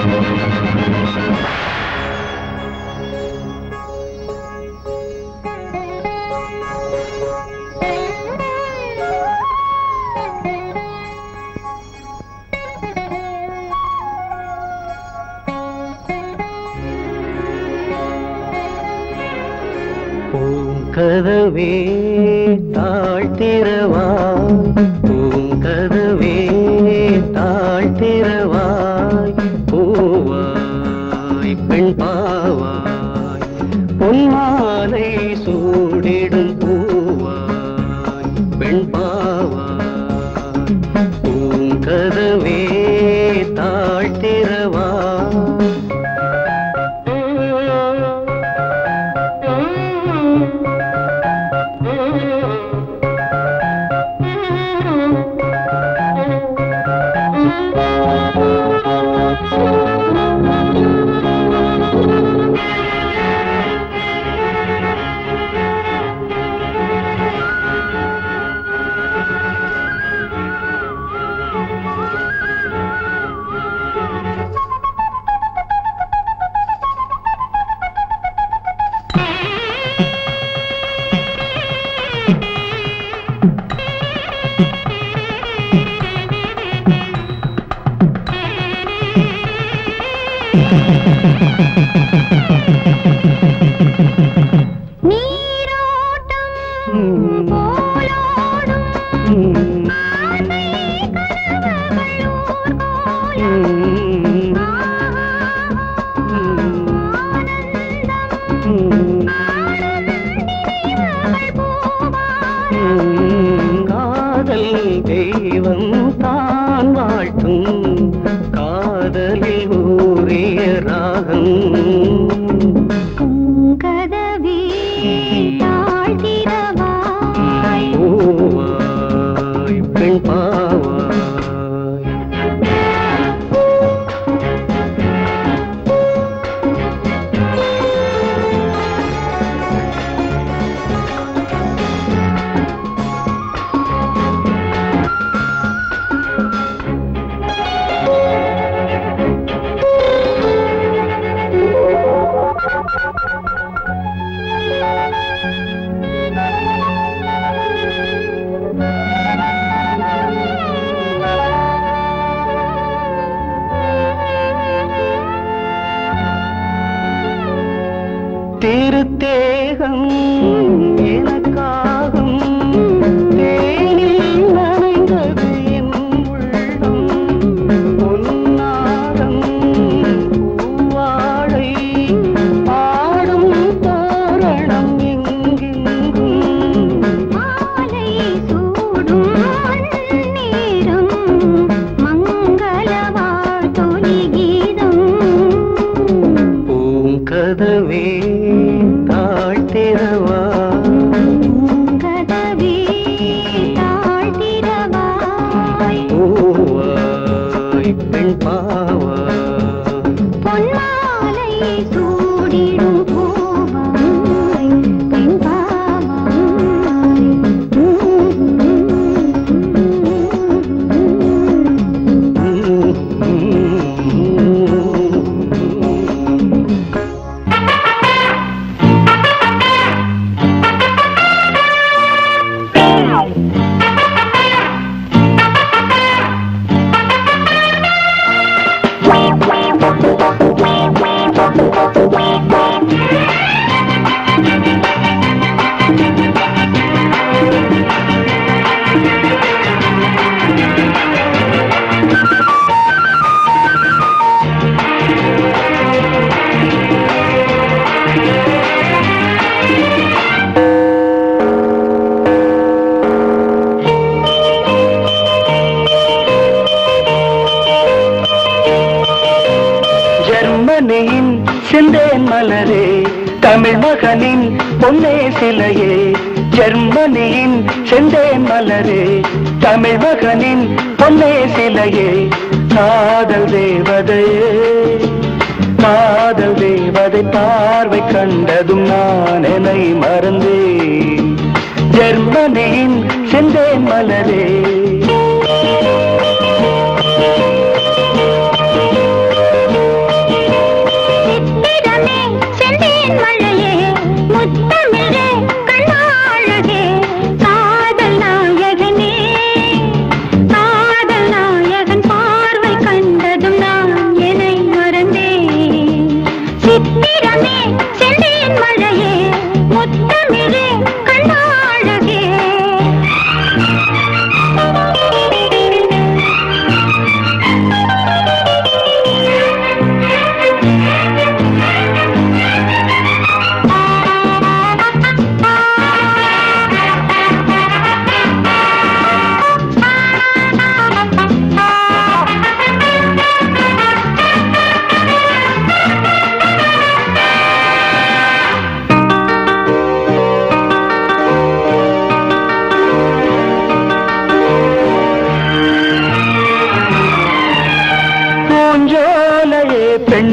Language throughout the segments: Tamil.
பூங்கதவே தாழ்த்திரவாய் பூங்கதவே தாழ்த்திரவாய் பூவாய் பெண் பாவாய் பொன்மாலை சூடிடும் பூவாய் பெண் பாவாய் பூங்கதவே தாழ்த்திரவாய் நீரோட்டம் போலோடும் ஆசை கனவுகள் ஊர்கோலம். நினைவுகள் பூவாய். காதல் தெய்வம் தான் வாழ்த்தும் காதலில் ஊறிய ராகம் பூங்கதவே தாழ்த்திரவாய். பூவாய் பெண் பாவாய் திருத்தேகம் எனக்காகும் தேனில் நனைந்தது என் உள்ளம் பொன்னாரம் பூவாழை ஆடும் தோரணம் எங்கெங்கும் மாலை சூடும் மண்ணீரும் மங்கள வாழ்த்தொலி கீதம் பூங்கதவே தாழ்த்திரவா கதவே தாழ்த்திரவாய் பூவாய் பெண் பாவாய் பொன்மாலை சூடிடும் பூவாய் பெண் பாவாய் ஜெர்மனியின் சிந்தேன் மலரே தமிழ் மகனின் பொன்னே சிலையே ஜெர்மனியின் செந்தேன் மலரே தமிழ் மகனின் பொன்னே சிலையே காதல் தேவதையே காதல் தேவதை பார்வை கண்டதும் நான் என்னை மறந்தேன் ஜெர்மனியின் செந்தேன் மலரே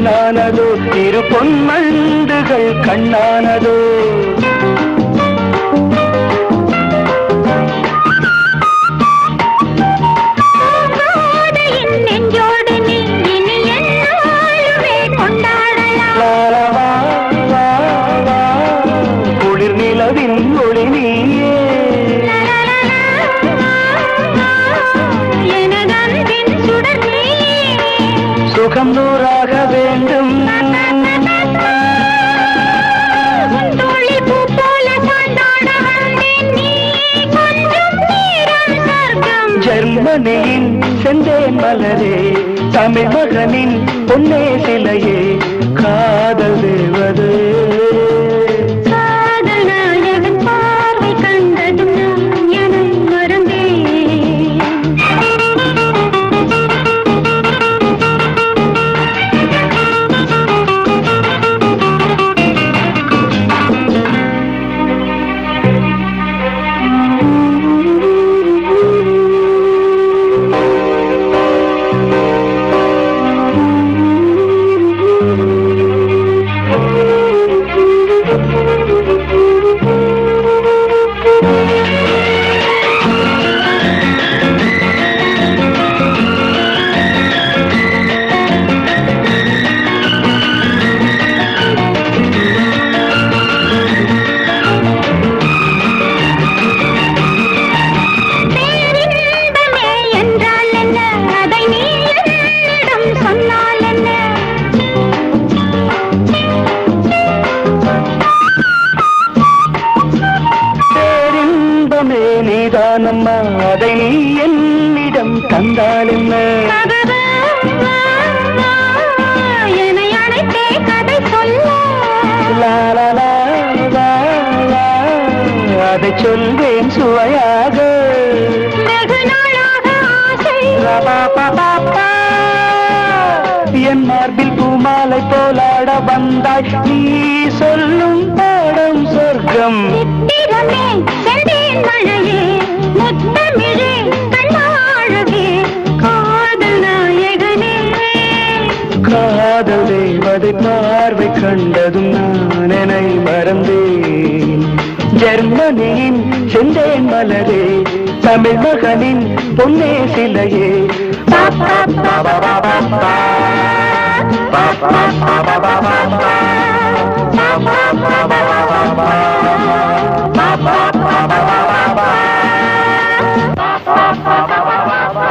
பெண்ணானதோ இரு பொன்மண்டுகள் கண்ணானதோ பூங்கோதையின் நெஞ்சோடு நீ இனி எந்நாளுமே கொண்டாடலாம் லா, வா, வா, வா. குளிர் நிலவின் ஒளி நீயே எனது அன்பின் சுடர் நீயே சுகம் நூறாக வேண்டும் உன் தோளில் பூ போல சாய்ந்தாட வந்தேன் நீ கொஞ்சம் நேரம் சொர்க்கம் ஜெர்மனியின் செந்தேன் மலரே தமிழ் மகனின் பொன்னே சிலையே காதல் தேவதே காதல் நாயகன் பார்வை கண்டதும் நான் எனை மறந்தேன் பேரின்பமே என்றால் என்ன அதை நீ என்னிடம் சொன்னால் என்ன பேரின்பமே நீதானம்மா அதை நீ என்னிடம் தந்தால் என்ன என்னை அழைத்தே கதை சொல்ல லா, லா, லா, லா, லா. அதை சொல்வேன் சுவையாக வெகு நாளாக ஆசை லா, பா, பா, பா, பா. என் மார்பில் பூமாலை போலாட வந்தாய் நீ சொல்லும் பாடம் சொர்க்கம் சித்திரமே செந்தேன் மழையே முத்தமிழே கண்ணாழகே காதல் நாயகனே காதல் தேவதை பார்வை கண்டதும் நான் என்னை மறந்தேன் ஜெர்மனியின் செந்தேன் மலரே தமிழ் மகனின் பொன்னே சிலையே பா, பா, பா, பா, பா, பா, பா. பா, பா, பா, பா, பா, பா, பா. பா, பா, பா, பா, பா, பா, பா. பா, பா, பா, பா, பா, பா, பா. பா, பா, பா, பா, பா, பா, பா.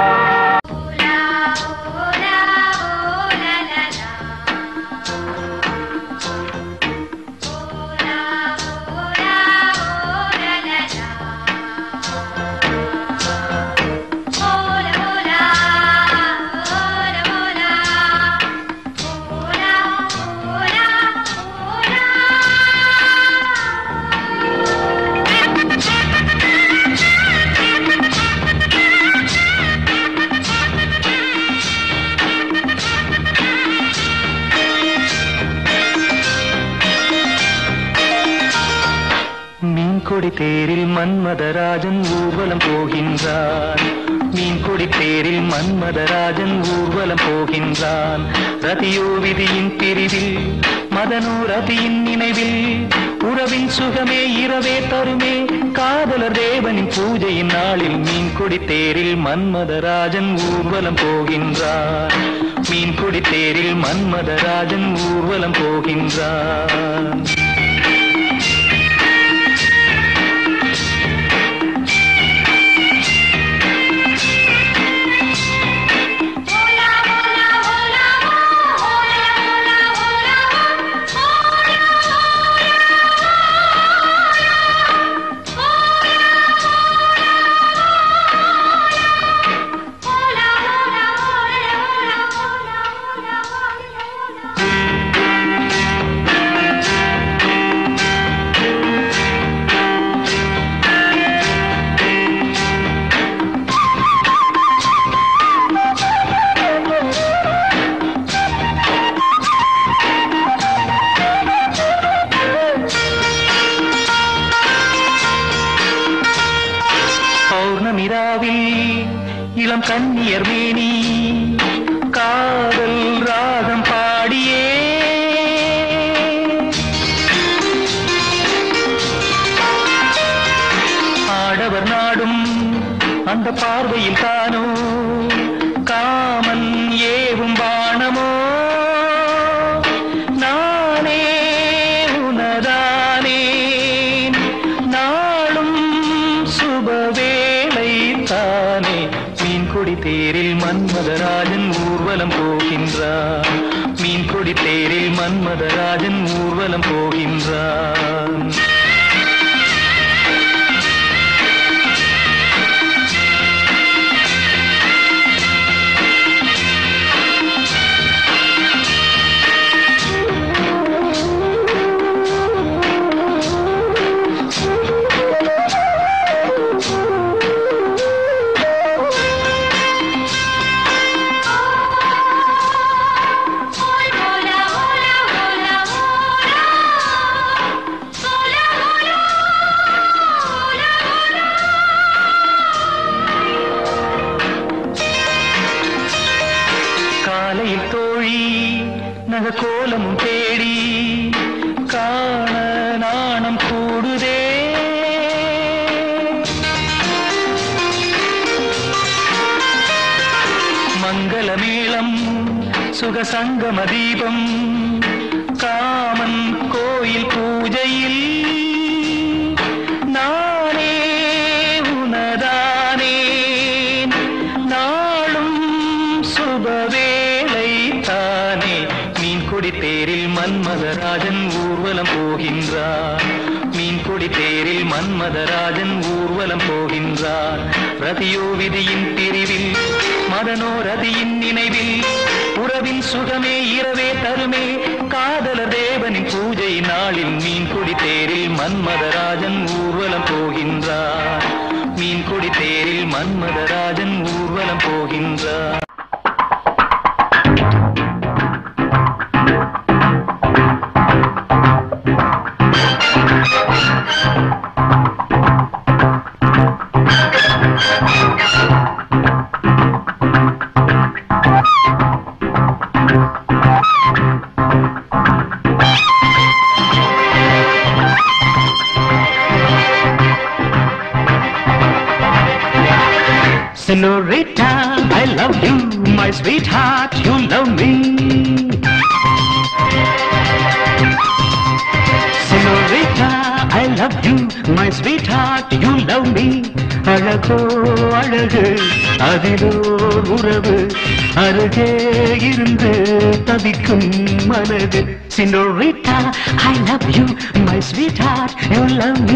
மீன்கொடி தேரில் மன்மதராஜன் ஊர்வலம் போகின்றான் மீன்கொடி தேரில் மன்மதராஜன் ஊர்வலம் போகின்றான் ரதியோ விதியின் பிரிவில் மதனோ ரதியின் நினைவில் உறவின் சுகமே இரவே தருமே காதலர் தேவனின் பூஜையின் நாளில் மீன்கொடி தேரில் மன்மதராஜன் ஊர்வலம் போகின்றான் மீன்கொடி தேரில் மன்மதராஜன் ஊர்வலம் போகின்றான் பௌர்ணமிராவில் இளம் கன்னியர் மேனி காதல் ராகம் பாடி நாடும் அந்த பார்வையில் தானோ காமன் ஏவும் பாணமோ நானே உனதானேன் நாளும் சுபவேளை தானே மீன்கொடி தேரில் மன்மதராஜன் ஊர்வலம் போகின்றார் மீன்கொடி தேரில் மன்மதராஜன் ஊர்வலம் போகின்றான் காலையில் தோழி நக கோலமும் தேடி காண நாணம் கூடுதே மங்கள மேளம் சுகசங்கம தீபம் காமன் கோயில் பூஜையில் நானே உனதானேன் நாளும் சுபவேளை தானே மீன்கொடி தேரில் மன்மதராஜன் ஊர்வலம் போகின்றார் மீன்கொடி தேரில் மன்மதராஜன் ஊர்வலம் போகின்றார் ரதியோ விதியின் பிரிவில் மதனோ ரதியின் நினைவில் உறவின் சுகமே இரவே தருமே காதல தேவனின் பூஜை நாளில் மீன்கொடி தேரில் மன்மதராஜன் ஊர்வலம் போகின்றார் மீன்கொடி தேரில் மன்மதராஜன் ஊர்வலம் போகின்றார் Senorita, I love you, my sweetheart, you love me. Senorita, I love you, my sweetheart, you love me. அழகோ அழகு அதிலோ உறவு அருகே இருந்து தவிக்கும் மனது Senorita, I love you, my sweetheart, you love me.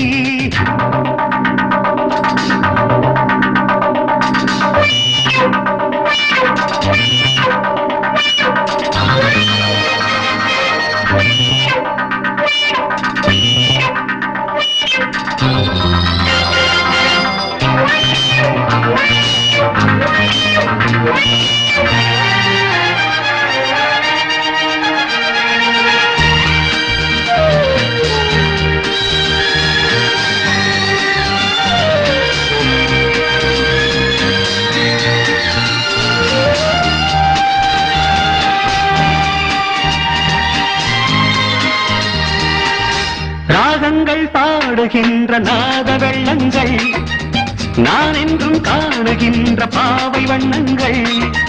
ராகங்கள் பாடுகின்ற நாத வெள்ளங்கள் நான் என்றும் காணுகின்ற பாவை வண்ணங்கள்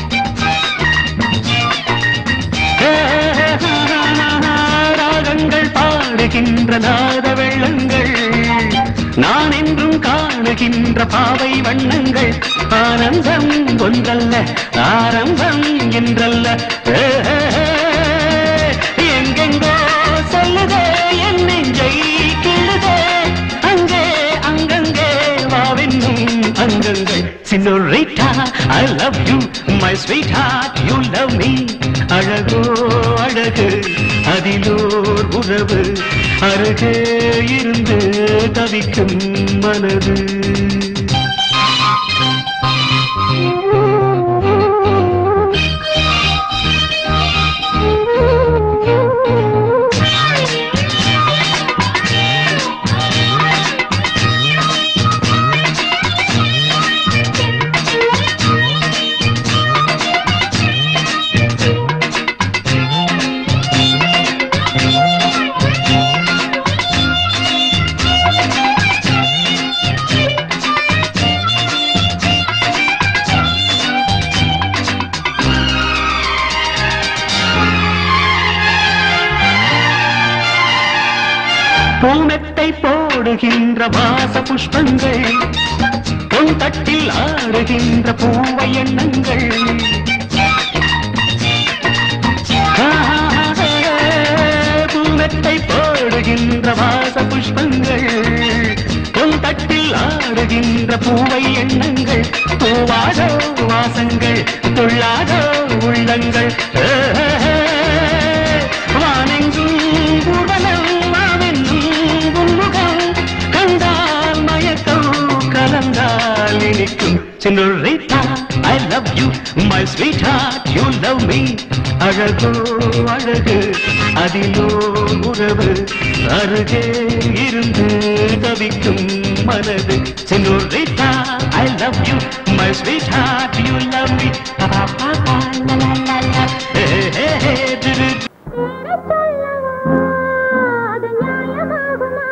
ராகங்கள் பாடுகின்ற நாத வெள்ளங்கள் நான் என்றும் காணுகின்ற பாவை வண்ணங்கள் ஆனந்தம் ஒன்றல்ல ஆரம்பம் என்றல்ல ஏ, எங்கெங்கோ சொல்லுதே என் நெஞ்சை கிள்ளுதே அங்கே அங்கங்கே வாவென்னும் அங்கங்கள் senorita I love you my sweetheart you love me அழகோ அழகு அதிலோர் உறவு அருகே இருந்து தவிக்கும் மனது பூமெத்தை போடுகின்ற வாச புஷ்பங்கள் பொன் தட்டில் ஆடுகின்ற பூவை எண்ணங்கள் பூமெத்தை போடுகின்ற வாச புஷ்பங்கள் பொன் தட்டில் ஆடுகின்ற பூவை எண்ணங்கள் பூவாதோ வாசங்கள் துள்ளாதோ உள்ளங்கள் வானெங்கும் ஊர்வலம் வாவென்னும் உன்முகம் கண்டால் மயக்கம் கலந்தால் இனிக்கும் senorita I love you my sweetheart you love me அழகோ அழகு அதிலோ உறவு அருகே இருந்து தவிக்கும் மனது senorita I love you my sweetheart you love me அது நியாயமாகுமா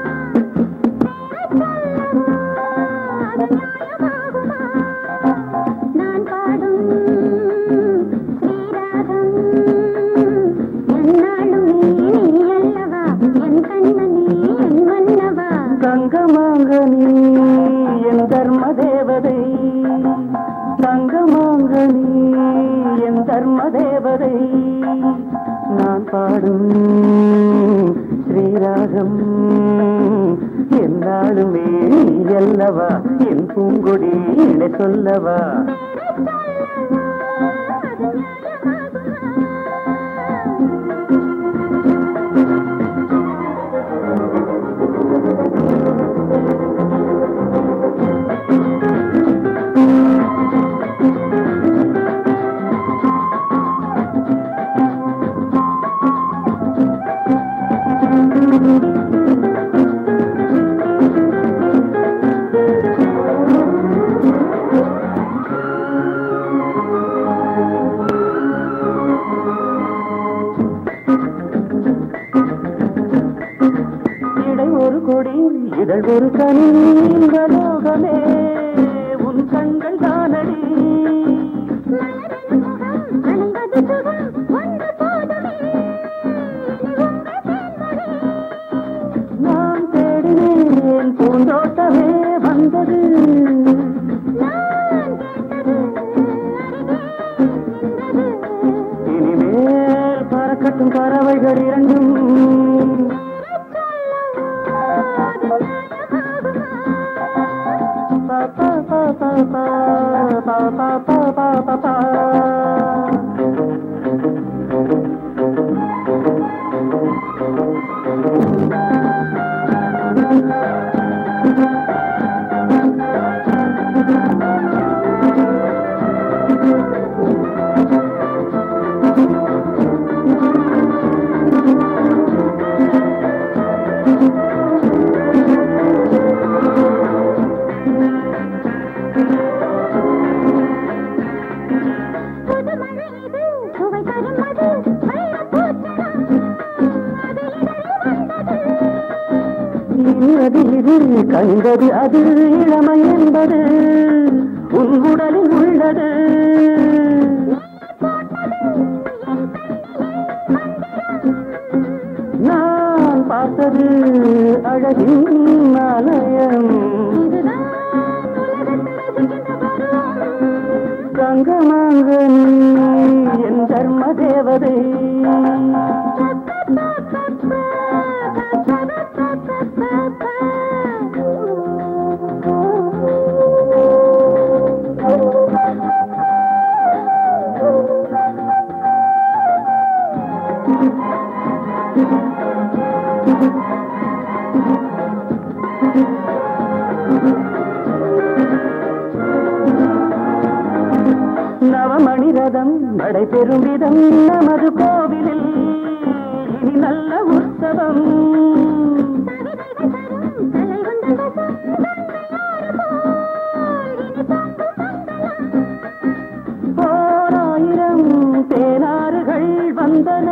அது நியாயமாகுமா நான் பாடும் ஸ்ரீராகம் என்னாலும் நீ அல்லவா என் கண்ணனே என் மன்னவா தங்கமாங்க நீ என் தர்ம தேவதை தங்கமாங்க நீ என் தர்ம தேவதை நான் பாடும் ஸ்ரீராகம் என்னாலுமே நீ அல்லவா என் பூங்கொடி இணை சொல்லவா அது நியாயமாகுமா இடை ஒரு கொடி இதழ் ஒரு கனி இந்த லோகமே உன் கண்கள் தானடி மலரின் முகம் அணிவது சுகம் ஒன்று போதுமே இனி உங்கள் தேன்மொழி நான் தேடினேன் பூந்தோட்டமே வந்தது நான் கேட்டது அருகே நின்றது இனிமேல் பறக்கட்டும் பறவைகள் இரண்டும் பா, பா, பா, பா, பா, பா, பா, பா, பா, பா, பா. புது மழை இது சுவை தரும் மது வைரப் பூச்சரம் அது இதழில் வந்தது இனியது இது கண்டது அது இளமை என்பது உன் உடலில் உள்ளது நான் பார்த்தது அழகின் ஆலயம் இதுதான் உலகத்தை ரசிக்கின்ற பருவம் கங்கமாங்க நீ என் தர்ம தேவதை நவமணி ரதம் நடைபெறும் விதம் நமது கோவிலில் இனி நல்ல உற்சவம் ஓராயிரம் தேனாறுகள் வந்தன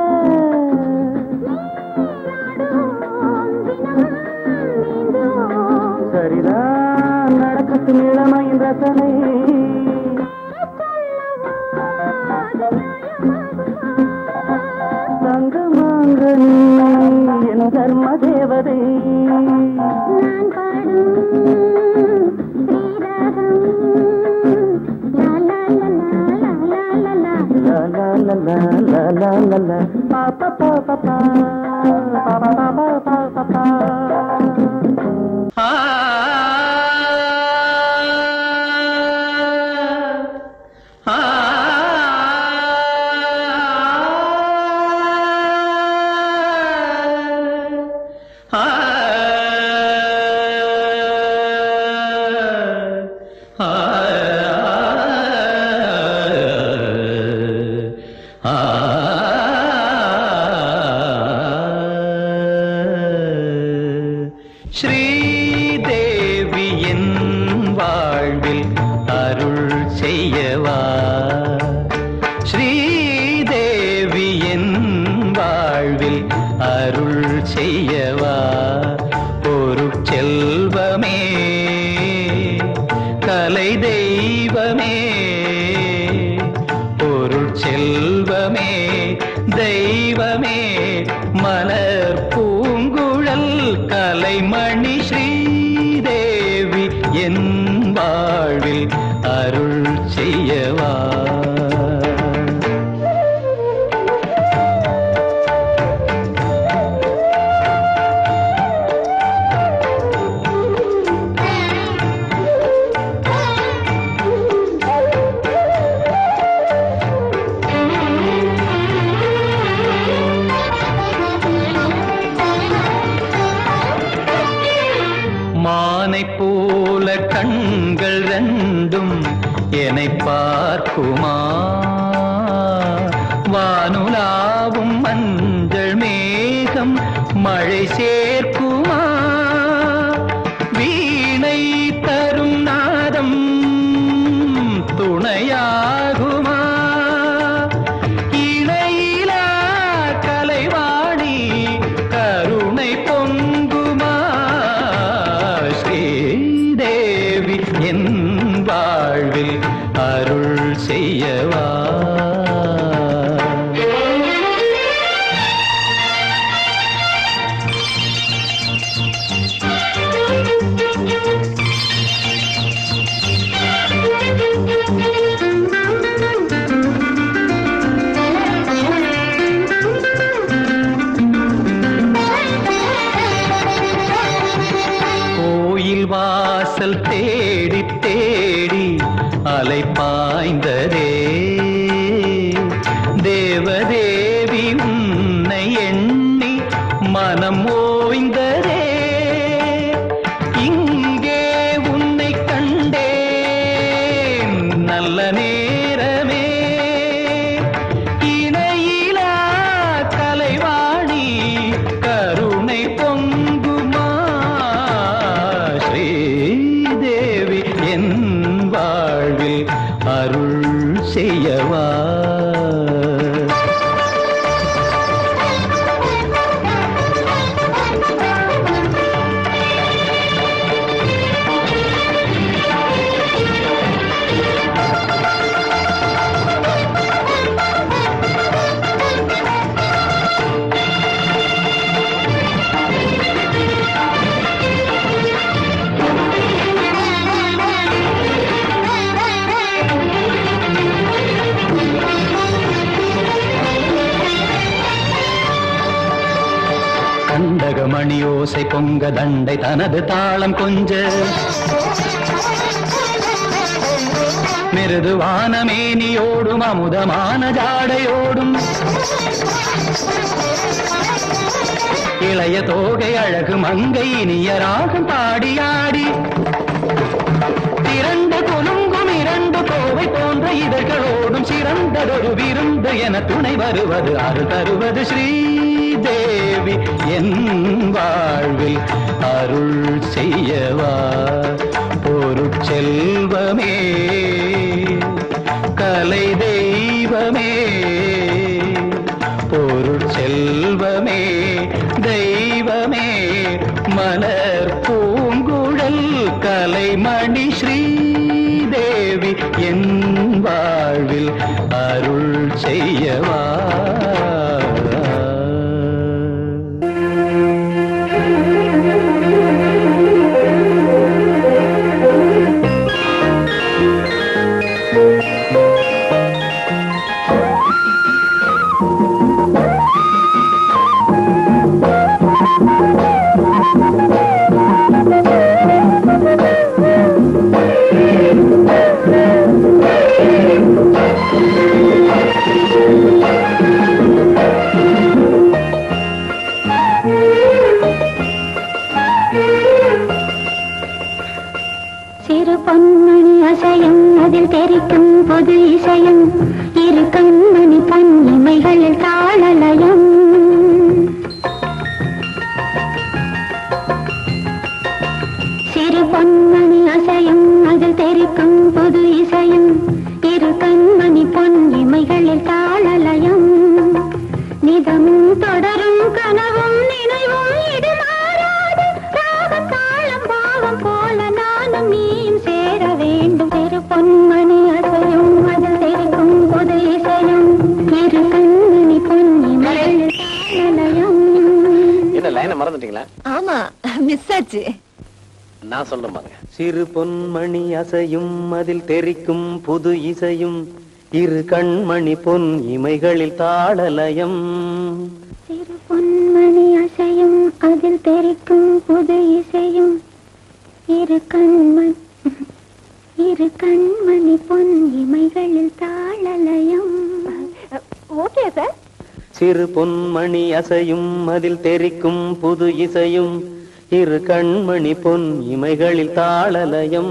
சரிதான் நடக்கட்டும் இளமையின் ரசனை தங்கமாங்க நீ என் தர்ம தேவதை நான் பாடும் ஸ்ரீராகம் லா லா லா லா லா லா லா லா லா லா லா லா லா லா பா பா பா பா பா பா பா பா பா பா பா ஸ்ரீதேவி என் வாழ்வில் அருள் செய்யவா ஸ்ரீதேவி என் வாழ்வில் அருள் செய்யவா ஒரு செல்வமே கலை தெய்வமே பொருள் செல்வமே தெய்வமே மலர் பூங்குழல் கலைமணி ஸ்ரீதேவி என் வாழ்வில் அருள் செய்யவா மானை போல கண்கள் ரெண்டும் என்னை பார்க்குமா வானுலாவும் மஞ்சள் மேகம் மழை சேர்க்குமா வீணை தரும் நாதம் துணையாகுமா இணையிலா கலைவாணி கருணை பொங்குமா ஸ்ரீதேவி என் வாழ்வில் அருள் செய்யவா கோயில் வாசல் தேடி தேடி அலை பாய்ந்ததே தேவதேவி உன்னை எண்ணி மனம் ஓய்ந்ததே இங்கே உன்னை கண்டேன் நல்ல நேரமே இணையிலா கலைவாணி கருணை பொங்குமா ஸ்ரீதேவி என் வாழ்வில் அருள் செய்யவா கண்டகமணி ஓசை பொங்க தண்டை தனது தாளம் கொஞ்ச மிருதுவான மேனியோடும் அமுதமான ஜாடையோடும் இளைய தோகை அழகு மங்கை இனிய ராகம் பாடியாடி திரண்டு குலுங்கும் இரண்டு கோவை போன்ற இதழ்களோடும் சிறந்ததொரு விருந்து என துணை வருவது அருள் தருவது ஸ்ரீதேவி என் வாழ்வில் அருள் செய்யவா பொருட்செல்வமே கலை தெய்வமே பொருட்செல்வமே தெய்வமே மலர் பூங்குழல் கலைமணி ஸ்ரீதேவி என் வாழ்வில் அருள் செய்யவா சிறு பொன்மணி அசையும் அதில் தெரிக்கும் பொது இசையும் இரு கண்மணி கண்ணிமைகளில் தாளலயம் சிறு பொன்மணி அசையும் அதில் தெரிக்கும் பொது இசையும் இரு கண்மணி பொன் இமைகளில் தாளலயம் நிதமும் தொடரும் கனவும் நினைவும் இடுமாறாது ராகம் தாளம் பாவம் போல நானும் நீயும் சேர வேண்டும் சிறு பொன்மணி அசையும் அதில் தெரிக்கும் பொது இசையும் இரு கண்மணி பொன் இமைகளில் தாளலயம் என்ன லைனை மறந்துட்டீங்களா ஆமா மிஸ் ஆச்சு நான் சொல்றேன் பாருங்க சிறு பொன்மணி அசையும் அதில் தெரிக்கும் புது இசையும் இரு கண்மணி பொன் இமைகளில் தாளலயம் சிறு பொன்மணி அசையும் அதில் தெரிக்கும் புது இசையும் இரு கண்மண் இரு கண்மணி பொன் இமைகளில் தாளலயம் ஓகே சார் சிறு பொன்மணி அசையும் அதில் தெரிக்கும் புது இசையும் இரு கண்மணி பொன் இமைகளில் தாளலயம்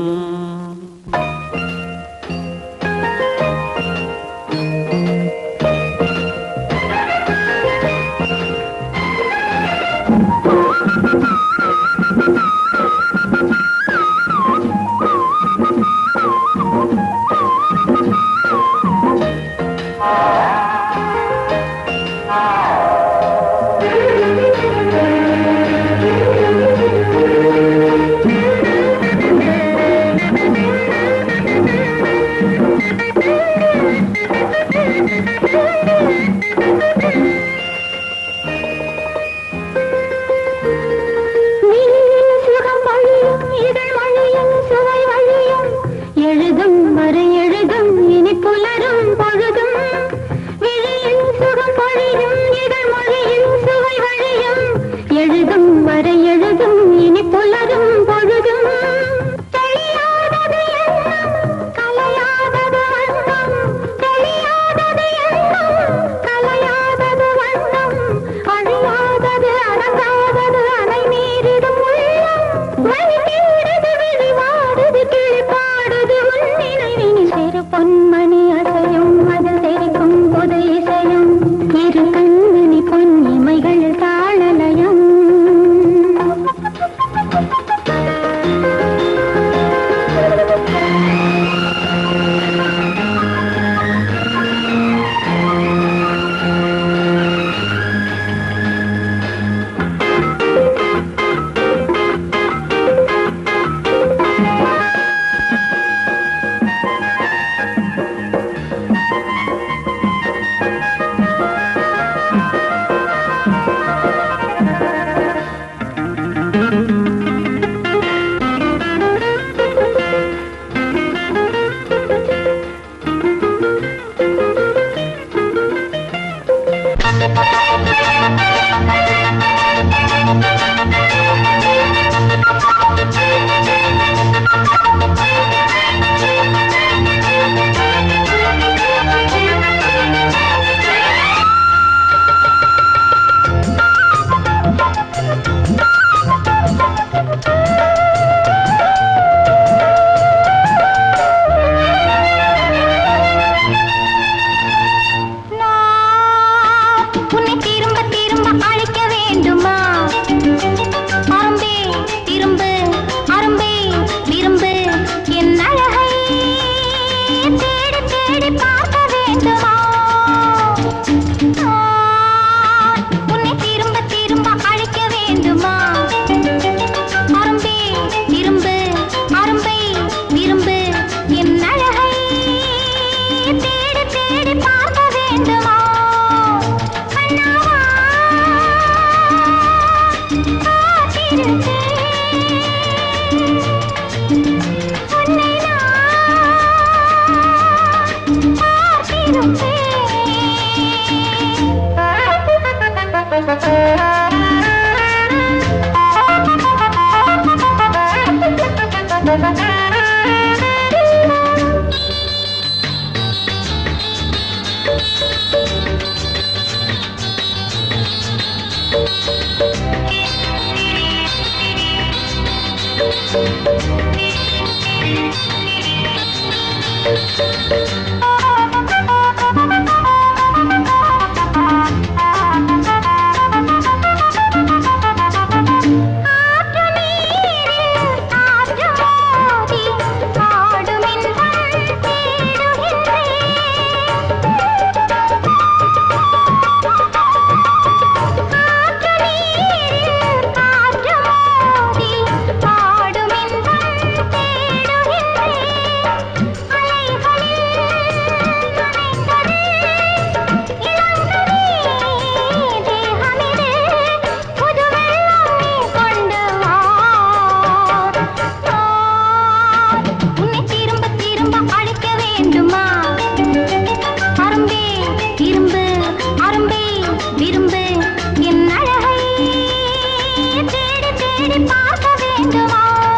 உன்னை திரும்ப திரும்ப அழைக்க வேண்டுமா அரும்பே இரும்பு அரும்பே விரும்பு என் அழகை தேடி தேடி பார்க்க வேண்டுமா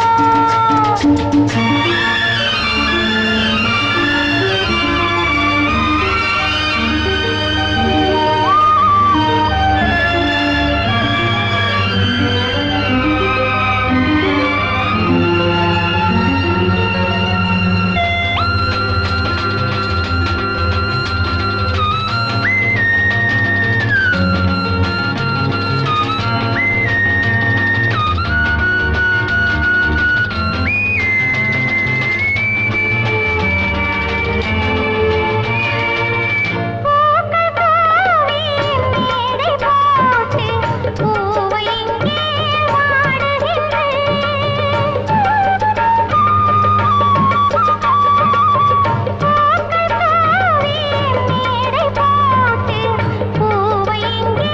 மேடை போட்டு பூவை இங்கே மேடை போட்டு பூவை இங்கே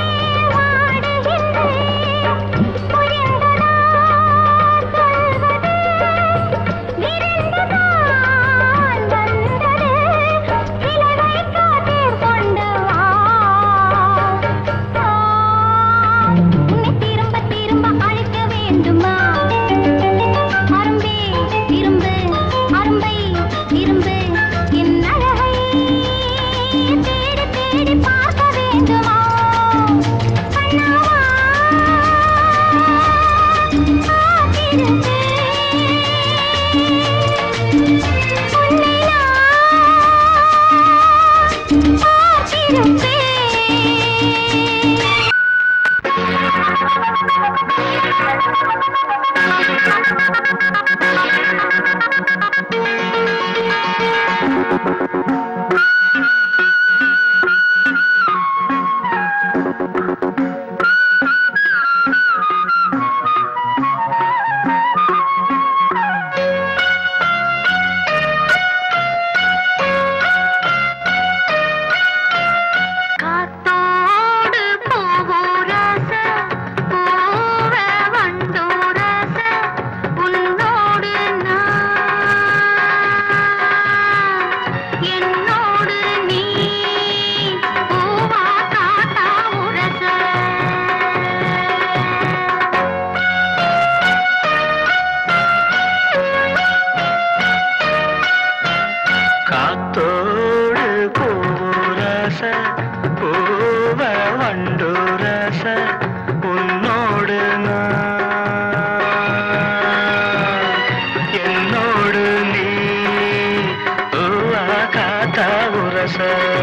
திரும்ப திரும்ப அழைக்க வேண்டுமா அரும்பே திரும்பு அரும்பை திரும்பு என் அழகை தேடி தேடி பார்க்க வேண்டுமா கண்ணாவா காத்திருந்து உன்னை நான் பார்த்திருப்பேன் காத்தோடு போவோராச போவ வண்டோராச உன்னோடு நான் என்னோடு நீ பூவா காத்தா உரச காத்தோடு பூரச பூவ வண்டுரச உன்னோடு நான் என்னோடு நீ பூவா காத்தா உரச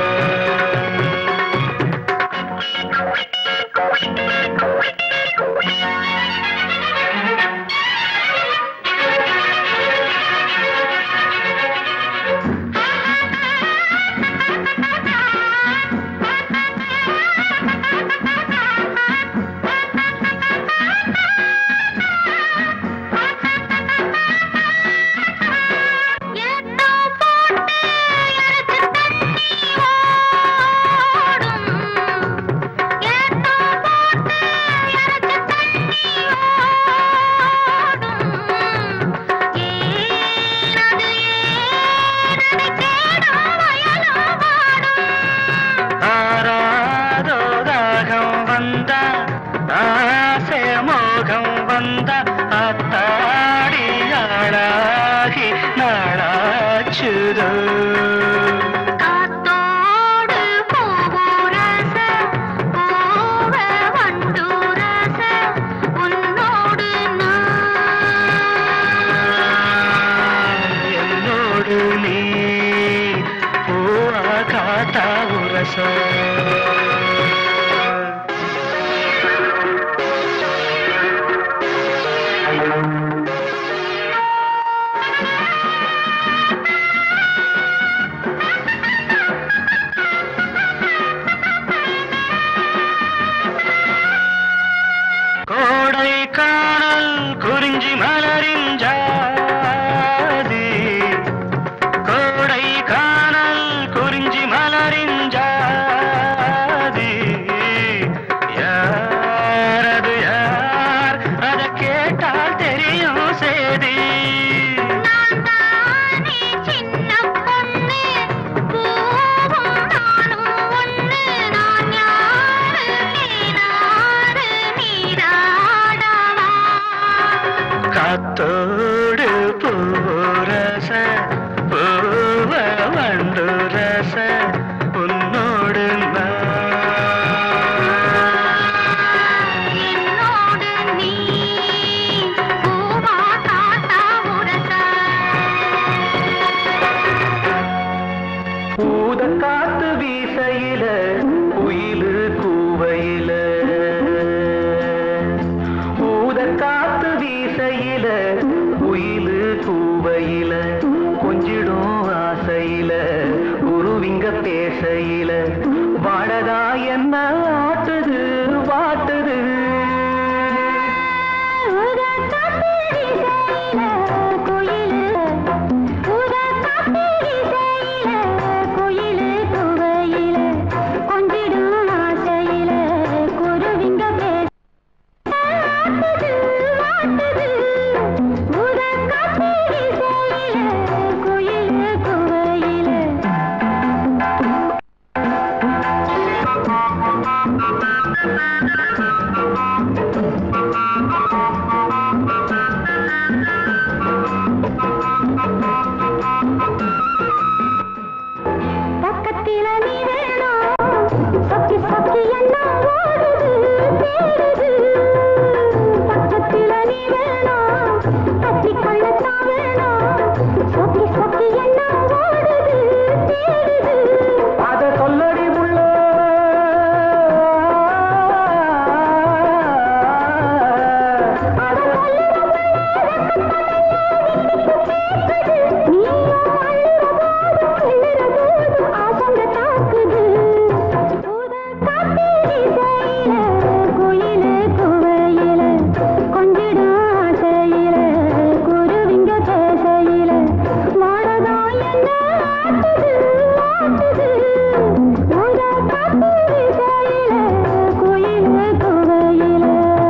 ஏத்தோ போட்டு எனக்கு தண்ணி ஓடும் ஏத்தோ போட்டு எனக்கு தண்ணி ஓடும் ஏனது ஏனது தேடும் வயலும் வாடும் ஆராதோ தாகம் வந்தா ஆசை மோகம் வந்தா அத்தாடி ஆளாகி நாளாச்சுதோ காத்தோடு போவோரச போவ வண்டூரச உன்னோடு நான் பூவரச கோடை காணல் குறிஞ்சி மலரின் ஜாதி கோடை காணல் குறிஞ்சி மலரின் ஜாதி யாரது யார் அத கேட்டால் தெரியும் சேதி நான் தானே சின்ன பொண்ணு பூவும் நானும் ஒண்ணு நான் யாரு நீராறு நீராடவா காத்தோடு பூரச பூவ வண்டு ரச உன்னோடு நான் என்னோடு நீ பூவா காத்தா உரச பூத காத்து வீசையில குயிலு கூவையில பூத காத்து வீசையில குயிலு கூவையில கொஞ்சிடும் ஆசையில குருவிங்க பேசையில வாடகா என்ன ஆட்டுது வாட்டுது உத காப்பிரி செய்யில குயிலு உத காப்பிரி செய்யில குயிலு குவையில கொஞ்சிடும் ஆசையில குருவிங்க பேச வாட்டுது வாட்டுது உத காப்பிரி செய்யில குயிலு குவையில பக்கத்தில நீ வேணும் சொக்கி சொக்கி என்ன ஓடுது தேடுது பக்கத்தில நீ வேணும் கட்டி கொள்ளத்தான் வேணும் சொக்கி சொக்கி என்ன ஓடுது தேடுது அத சொல்லடி உள்ள அட நீயும் அள்ளுற போதும் கிள்ளுற போதும் ஆசங்க தாக்குது ஊத காப்பிரி செய்யில குயிலு குவையில கொஞ்சிடும் ஆசையில குருவிங்க பேசையில மாடதா என்ன ஆட்டுது ஆட்டுது ஊத காப்பிரி செய்யில குயிலு குவையில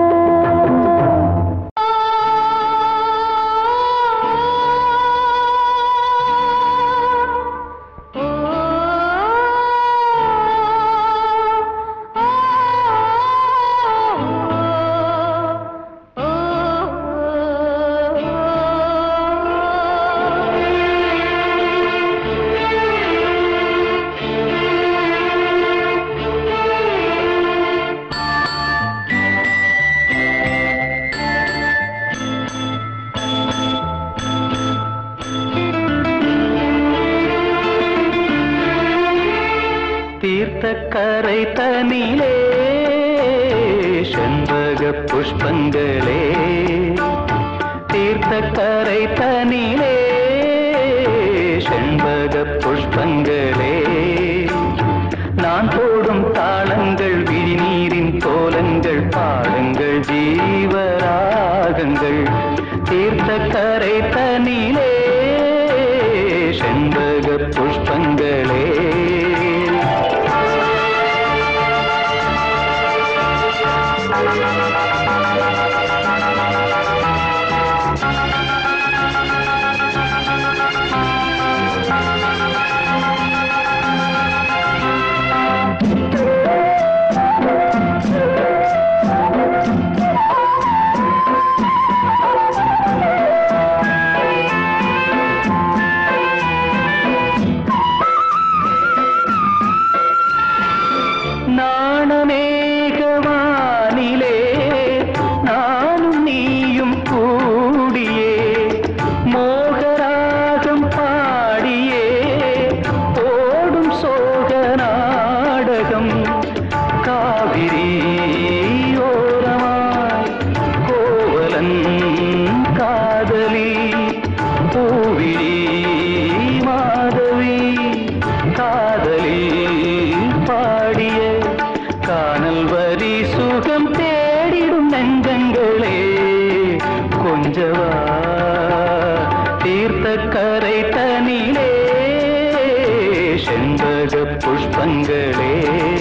தீர்த்தக்கரை தனிலே செண்பக புஷ்பங்களே தீர்த்தக்கரை தனிலே செண்பக புஷ்பங்களே நான் போடும் தாளங்கள் விழிநீரின் கோலங்கள் பாடுங்கள் ஜீவராகங்கள் தீர்த்தக்கரை தனிலே செண்பக புஷ்பங்களே ஆ புஷ்பங்களே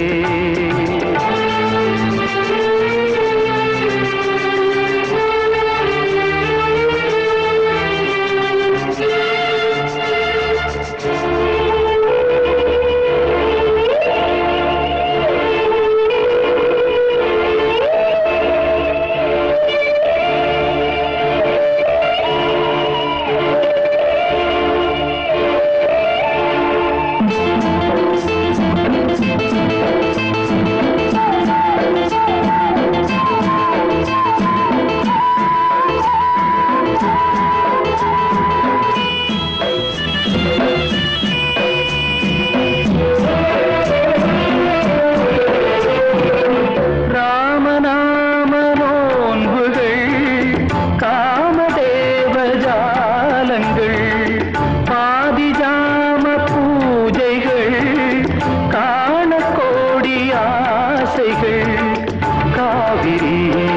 ராமநாம நோன்புகள் காமதேவ ஜாலங்கள் பாதிஜாம பூஜைகள் காண கோடி ஆசைகள் காவிரி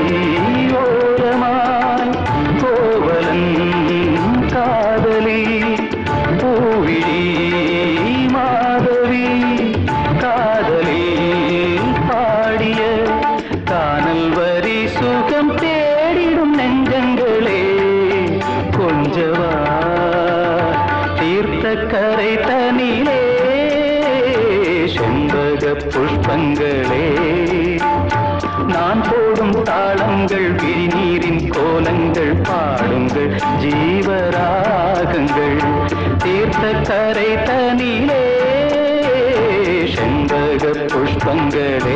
ஓரமாய் கோவலன் காதலி பூவிழி மாதவி காதலி பாடிய கானல் வரி சுகம் தேடிடும் நெஞ்சங்களே கொஞ்சவா தீர்த்த கரை தனிலே செண்பக புஷ்பங்களே நான் போடும் தாளங்கள் விரிநீரின் கோலங்கள் பாடுங்கள் ஜீவராகங்கள் தீர்த்த கரை தனிலே செண்பக புஷ்பங்களே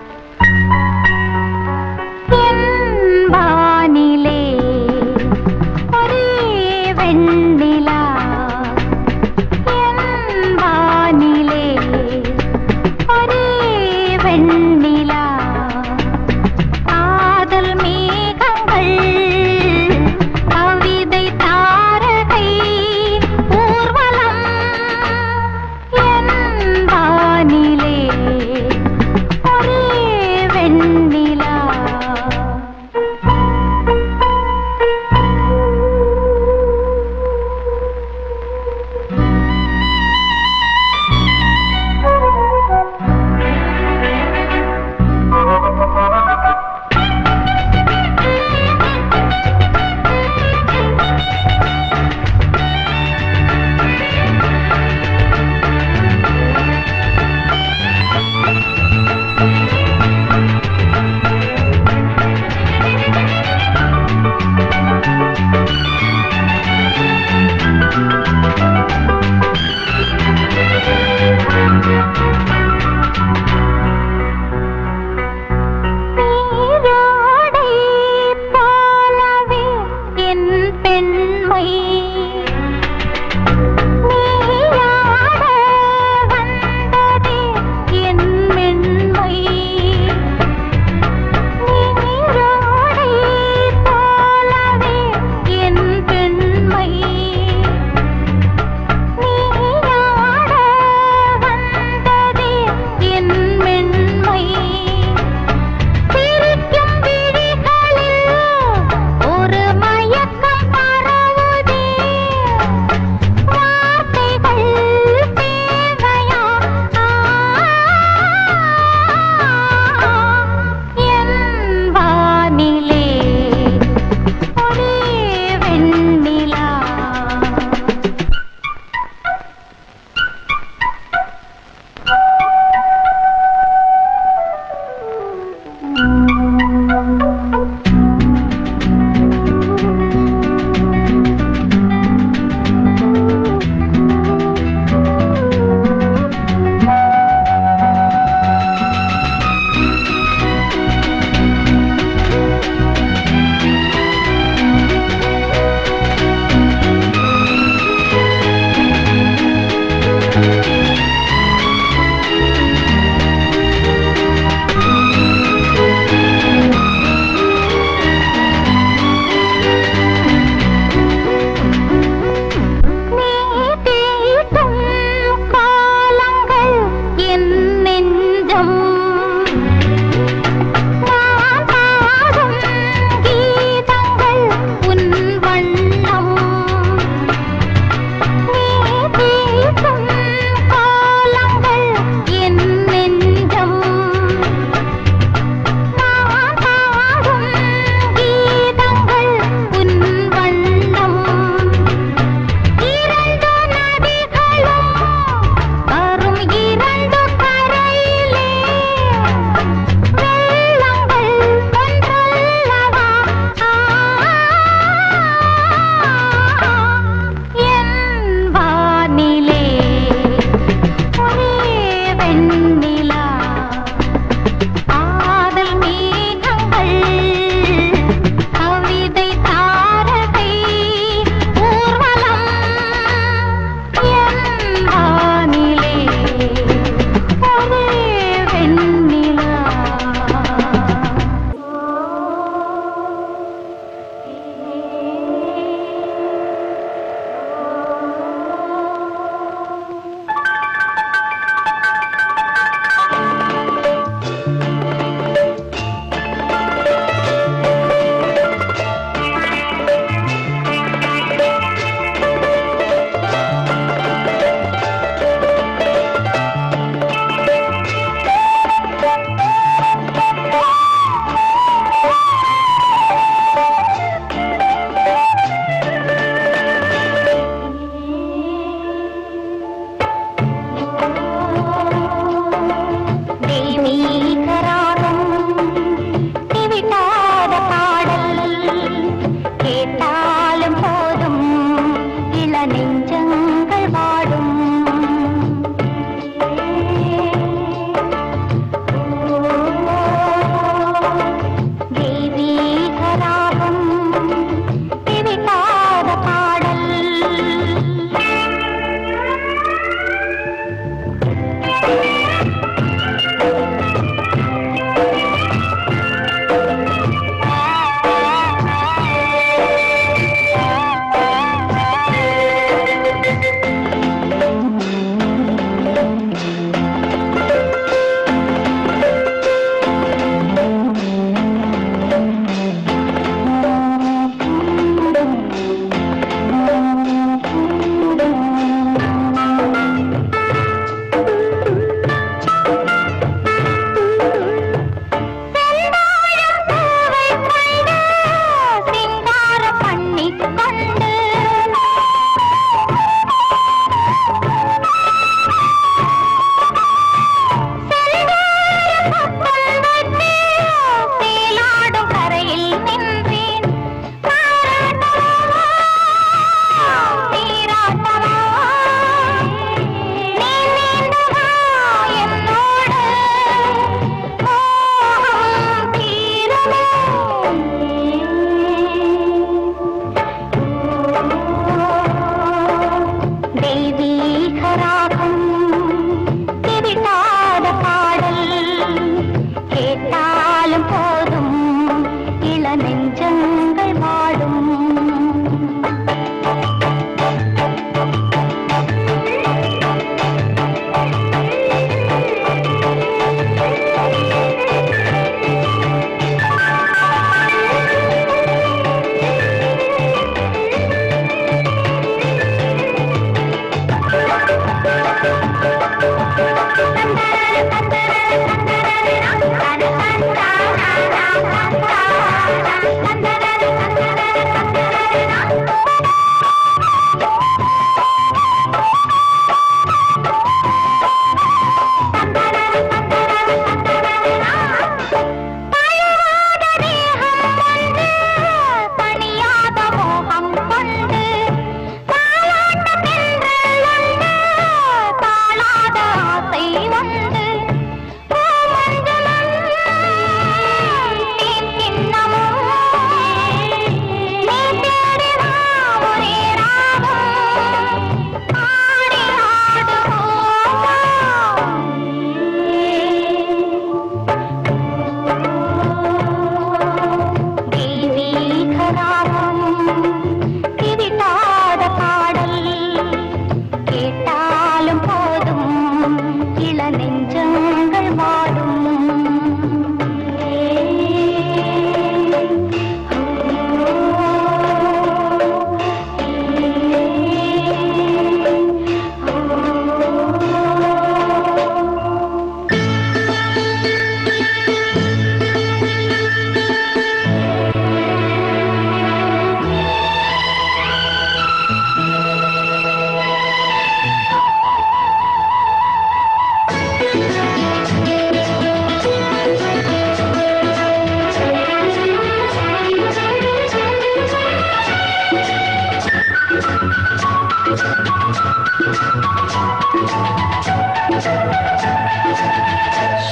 வானிலே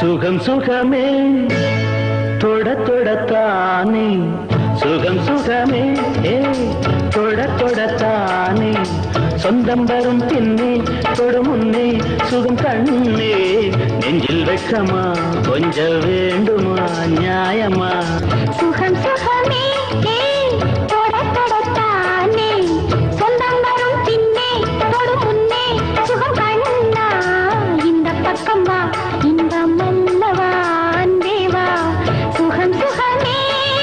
சுகம் சுகமே தொட தொடத்தானே சுகம் சுகமே ஏ தொட தொடத்தானே சொந்தம் வரும் பின்னே தொடு முன்னே சுகம் கண்ணே நெஞ்சில் வெட்கமா கொஞ்சம் வேண்டுமா நியாயமா சுகம் சுகமே ஏய், தொட தொடத்தானே சொந்தம் வரும் பின்னே தொடு முன்னே சுகம் கண்ணா இந்த பக்கம் வா இன்பம் அல்லவா அன்பே வா சுகம் சுகமே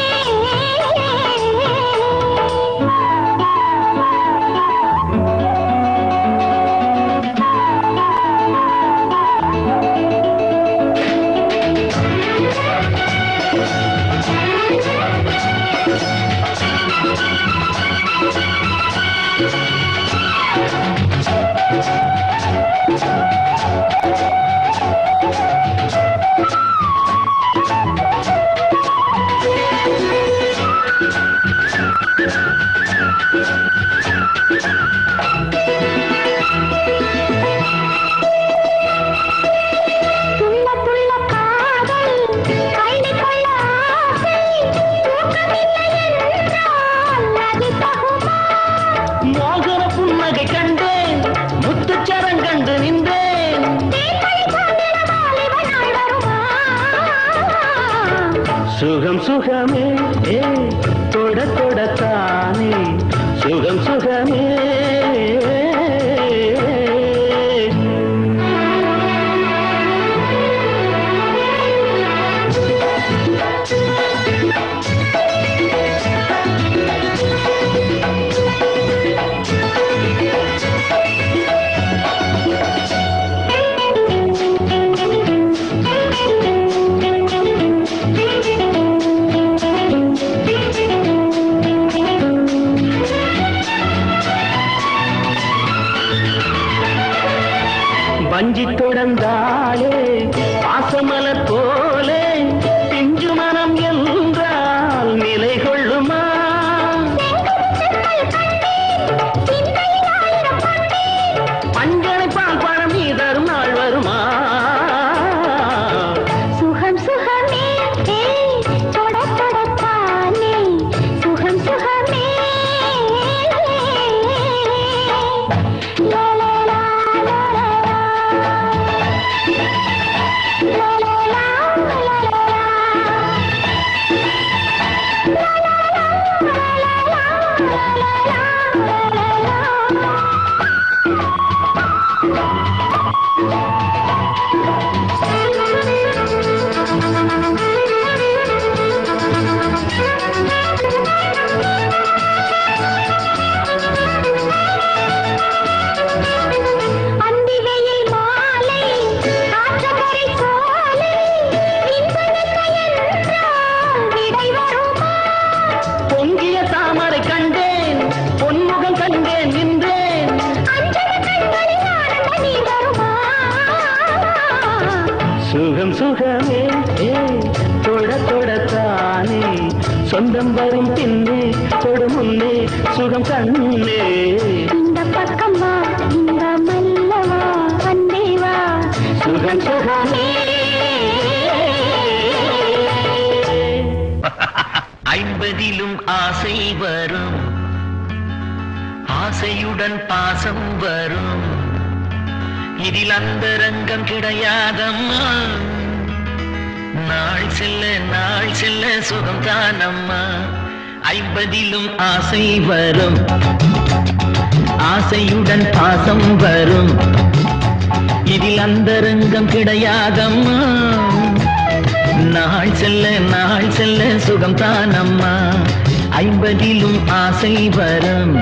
துள்ள துள்ள காதல் கள்ளி கொள்ள ஆசை தூக்கமில்லை என்றால் அது தகுமா மோகர புன்னகை கண்டேன் முத்துச்சரம் கண்டு நின்றேன் தேன்மழை சாந்திர வாலிப நாள் வருமா சுகம் சுகமே ஏ தொட தொடத்தானே சுகம் சுகமே வஞ்சி தொடர்ந்தாலே பாசமலர் போலே பிஞ்சு மனம் என்றால் நிலை கொள்ளுமா பஞ்சனை பால் பழம் நீ தரும் நாள் வருமா சுகம் சுகமே ஏய், தொட தொடத்தானே சுகம் சுகமே லா, லா, லா, லா, லா, லா. லா, லா, லா, லா, லா, லா. லா, லா, லா, லா, லா, லா, லா, லா, லா, லா. அந்தி வெயில் மாலை ஆற்றங்கரை சோலை இன்பமென்ன என்றால் விடை வருமா பொங்கிய தாமரை கண்டேன் பொன்முகம் கண்டேன் நின்றேன் அஞ்சலி கண்களில் ஆனந்த நீர் வருமா சுகம் சுகமே ஏ தொட தொடத்தானே சொந்தம் வரும் பின்னே தொடு முன்னே சுகம் கண்ணே இந்த பக்கம் வா இந்த மல்லவா அன்பே வா சுகம் சுகமே ஐம்பதிலும் ஆசை வரும் ஆசையுடன் பாசம் வரும் இதில் அந்த ரங்கம் கிடையாதம்மா நாள் செல்ல நாள் செல்ல சுகம் தானம்மா ஐம்பதிலும் ஆசை வரும் ஆசையுடன் பாசம் வரும் இதில் அந்த ரங்கம் கிடையாதம்மா நாள் செல்ல நாள் செல்ல சுகம் தானம்மா ஐம்பதிலும் ஆசை வரும்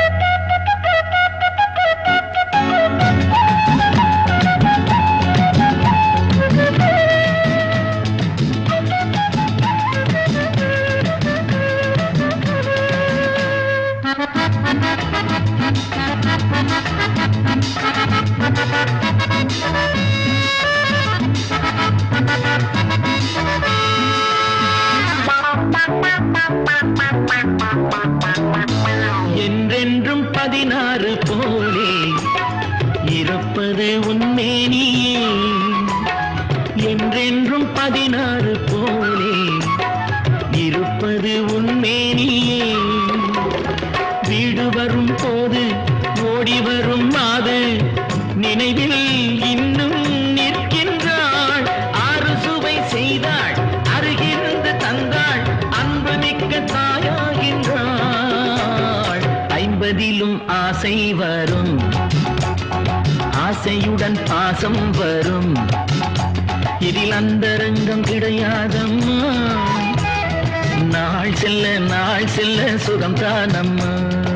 என்றென்றும் பதினாறு போலே இருப்பது உன்மேனியே என்றென்றும் ஐம்பதிலும் ஆசை வரும் ஆசையுடன் பாசம் வரும் இதில் அந்தரங்கம் கிடையாதம்மா நாள் செல்ல நாள் செல்ல சுகம் தானம்மா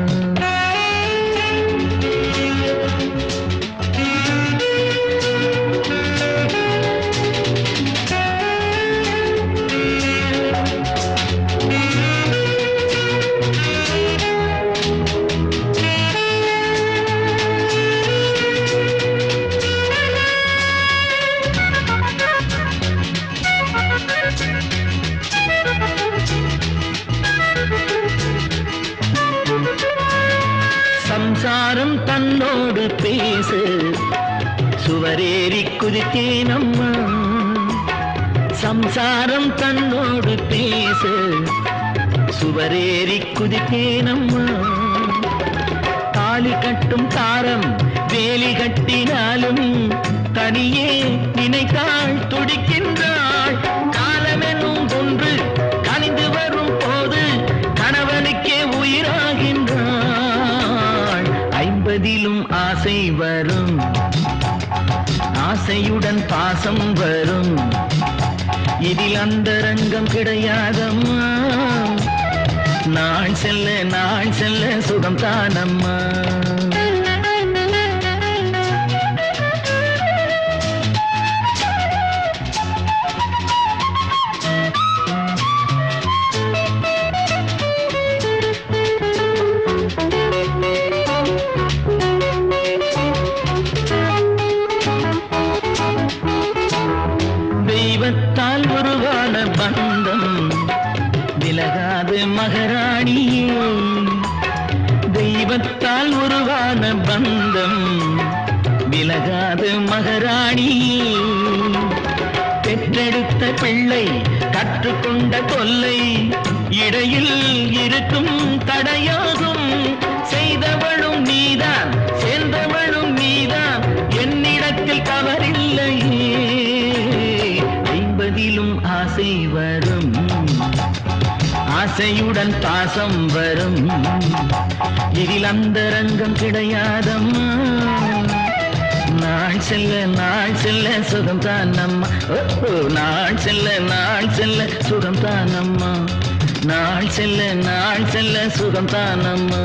சம்சாரம் தன்னோடு பேசு சுவரேறி குதித்தேன் அம்மா சம்சாரம் தன்னோடு பேசு சுவரேறி குதித்தேன் அம்மா தாலி கட்டும் தாரம் வேலி கட்டினாலும் தனியே நினைத்தாள் துடிக்கின்றாள் காலமெனும் ஒன்று கனிந்து வரும் போது கணவனுக்கே உயிராகின்றாள் ஐம்பதிலும் ஆசை வரும் ஆசையுடன் பாசம் வரும் இதில் அந்தரங்கம் கிடையாதம்மா நாள் செல்ல நாள் செல்ல சுகம் தானம்மா தெய்வத்தால் உருவான பந்தம் விலகாது மகராணியே தெய்வத்தால் உருவான பந்தம் விலகாது மகராணியே பெற்றெடுத்த பிள்ளை கற்றுக்கொண்ட தொல்லை இடையில் இருக்கும் தடையாகும் செய்தவளும் நீதான் சேர்ந்தவளும் நீதான் என்னிடத்தில் தவறில்லையே ஐம்பதிலும் ஆசை வரும் ஆசையுடன் பாசம் வரும் இதில் அந்தரங்கம் கிடையாதம்மா நாள் செல்ல நாள் செல்ல சுகம் தானம்மா ஓ, ஓ, நாள் செல்ல நாள் செல்ல சுகம் தானம்மா நாள் செல்ல நாள் செல்ல சுகம் தானம்மா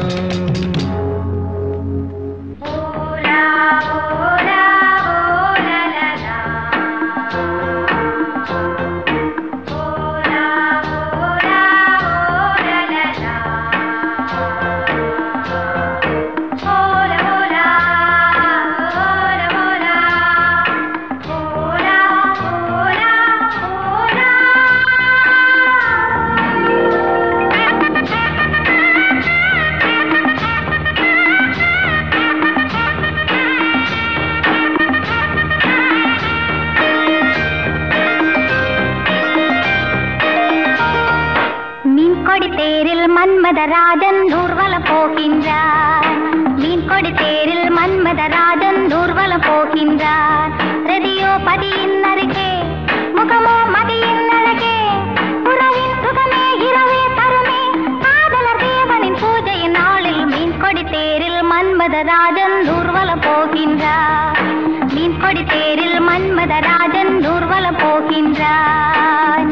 மீன்கொடி தேரில் மன்மதராஜன் ஊர்வலம் போகின்றார் மீன்கொடி தேரில் மன்மதராஜன் ஊர்வலம் போகின்றார் ரதியோ பதியின் அருகே முகமோ மதியின் அழகே உறவின் சுகமே இரவே தருமே காதலர் தேவனின் பூஜையின் நாளில் மீன்கொடி தேரில் மன்மதராஜன் ஊர்வலம் போகின்றார் மீன்கொடி தேரில் மன்மதராஜன் ஊர்வலம் போகின்றார்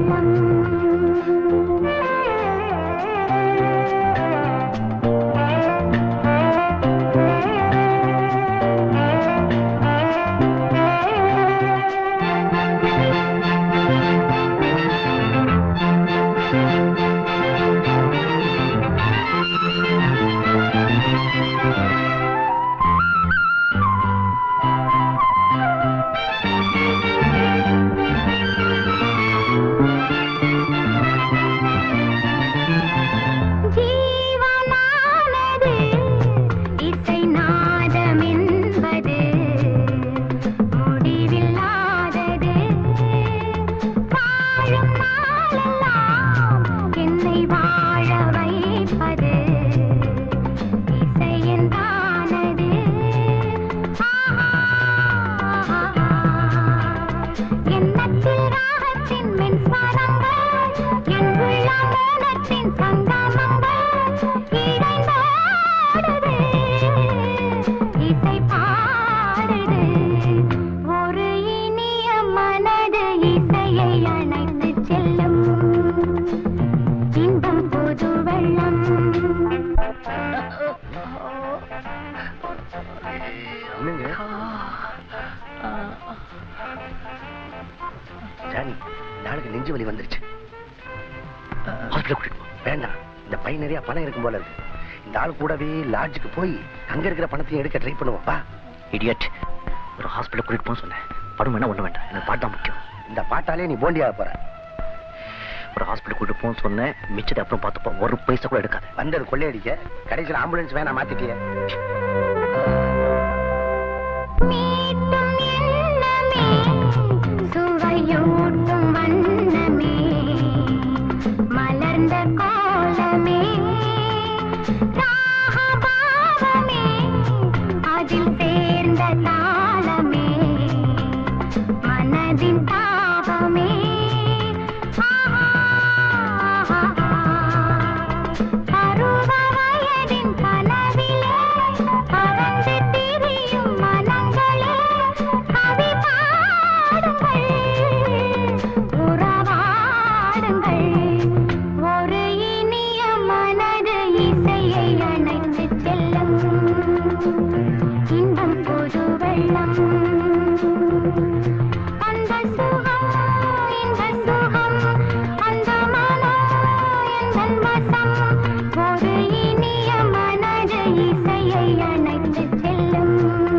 வெள்ளம் ஜீவனானது இசை நாதம் என்பது முடிவில்லாதது வாழும் நாளெல்லாம் என்னை வாழ வைப்பது இசை என்றானது எண்ணத்தில் ராகத்தின் மின்சாரங்கள் என் உள்ள மோனத்தின் சங்கமங்கள் இணைந்தாடுது இசை பாடுது ஒரு இனிய மனது இசையை அணைத்து செல்லும் இன்பம் புது வெள்ளம் என்னங்க ஜானி இந்த ஆளுக்கு நெஞ்சு வலி வந்துருச்சு ஹாஸ்பிட்டல் கூட்டிட்டு போ வேண்டாம் இந்த பை நிறைய பணம் இருக்கும் போல இருக்கு இந்த ஆள் கூடவே லாட்ஜுக்கு போய் அங்க இருக்கிற பணத்தையும் எடுக்க ட்ரை பண்ணுவோம் வா இடியட் ஒரு ஹாஸ்பிட்டல் கூட்டிட்டு போக சொன்னேன் படம் வேணா ஒண்ணு வேண்டாம் எனக்கு பாட்டு தான் முக்கியம் இந்த பாட்டாலே நீ போண்டியாக போற ஒரு ஹாஸ்பிட்டல் கூட்டிட்டு போன்னு சொன்னேன் மிச்சத்தை அப்புறம் பார்த்துப்போம் ஒரு பைசா கூட எடுக்காது வந்தது கொள்ளையடிக்க கடைசியில் ஆம்புலன்ஸ் வேணா மாத்திட்டியே மீட்டும் எண்ணமே சுவையூட்டும் வண்ணமே மலர்ந்த கோலமே ராகபாவமே அதில் சேர்ந்த தாளமே மனதின் தாபமே பருவ வயதின் கனவிலே பறந்து திரியும் மனங்களே கவி பாடுங்கள் உறவாடுங்கள் ஒரு இனிய மனது இசையை அணைத்து செல்லும் இன்பம் புது வெள்ளம் அந்த சுகம் இந்த சுகம் அந்த மனம் எந்தன் வசம் ஒரு இனிய மனது இசையை அணைத்து செல்லும்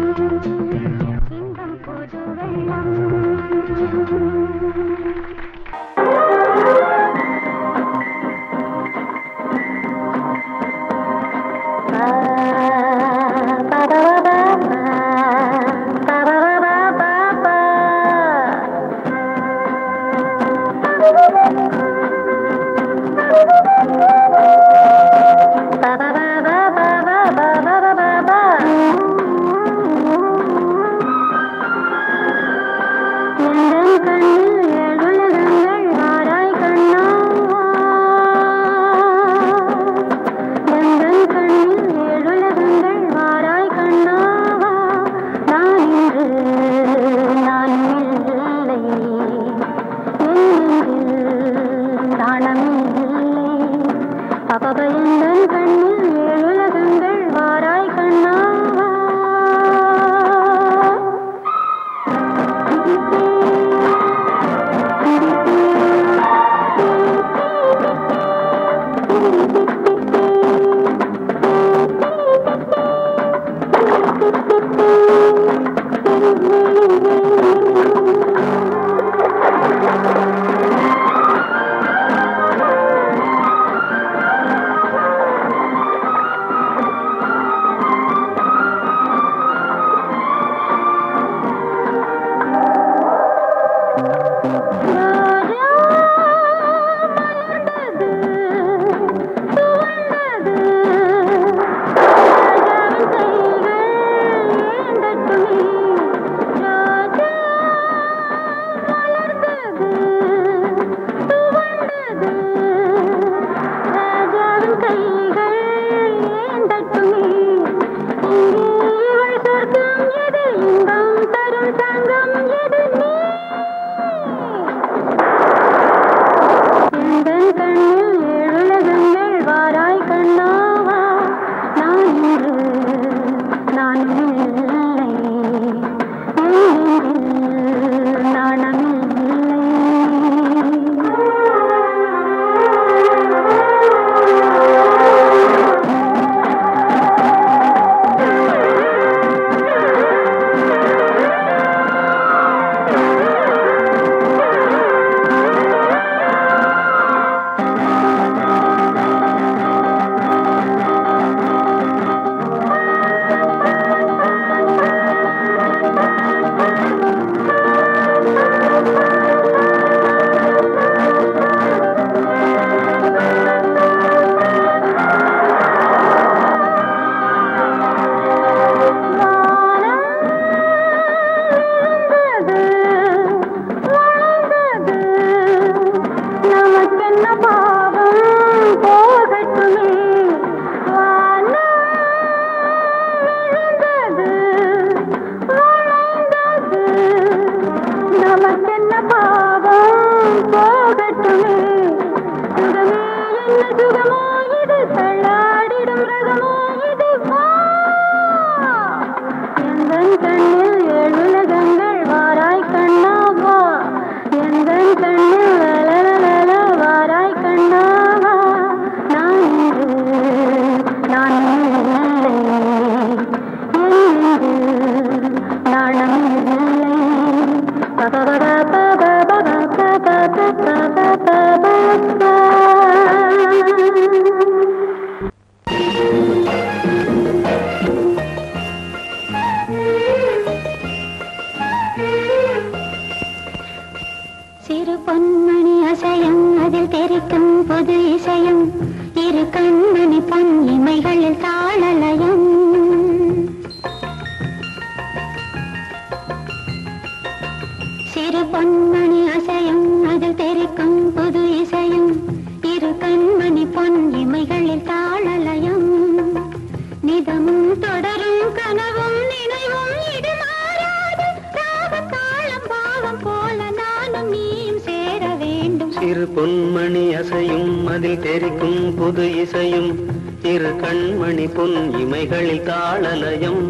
இன்பம் புது வெள்ளம் எந்தன் கண்ணில் ஏழுலகங்கள் வாராய் கண்ணா எந்தன் கண்ணில் ஏழுலகங்கள் வாராய் கண்ணாவா நான் இன்று நான் இல்லை என் நாணமில்லை அபபயந்தன் கண்ணில் ஏழுலகங்கள் வாராய் கண்ணாவா தரும் தங்கம் எது நீ நமக்கென்ன பாவம் போகட்டுமே வானம் விழுந்தது, வளைந்தது. நமக்கென்ன பாவம் போகட்டுமே சுகமே என்ன சுகமோ இது தள்ளாடிடும் ரகமோ இது வா எந்தன் கண்ணில் எழுலகங்கள் வாராய் கண்ணா வா எந்தன் கண்ணில் லலலலல வாராய் கண்ணா வா நான் இன்று நான் இல்லை என்று நாணம் இல்லை சிறு பொன்மணி அசையும் அதில் தெரிக்கும் புது இசையும் இரு கண்மணி பொன் இமைகளில் தாளலயம் சிறு பொன்மணி அசையும் அதில் தெரிக்கும் புது இசையும் இரு கண்மணி பொன் இமைகளில் தாளலயம் நிதமும் தொடரும் கனவும் நினைவும் இது மாறாது ராகம் தாளம் பாவம் போல நானும் நீயும் சேர வேண்டும் சிறு பொன்மணி அசையும் அதில் தெரிக்கும் புது இசையும் இரு கண்மணி பொன் இமைகளில் தாளலயம்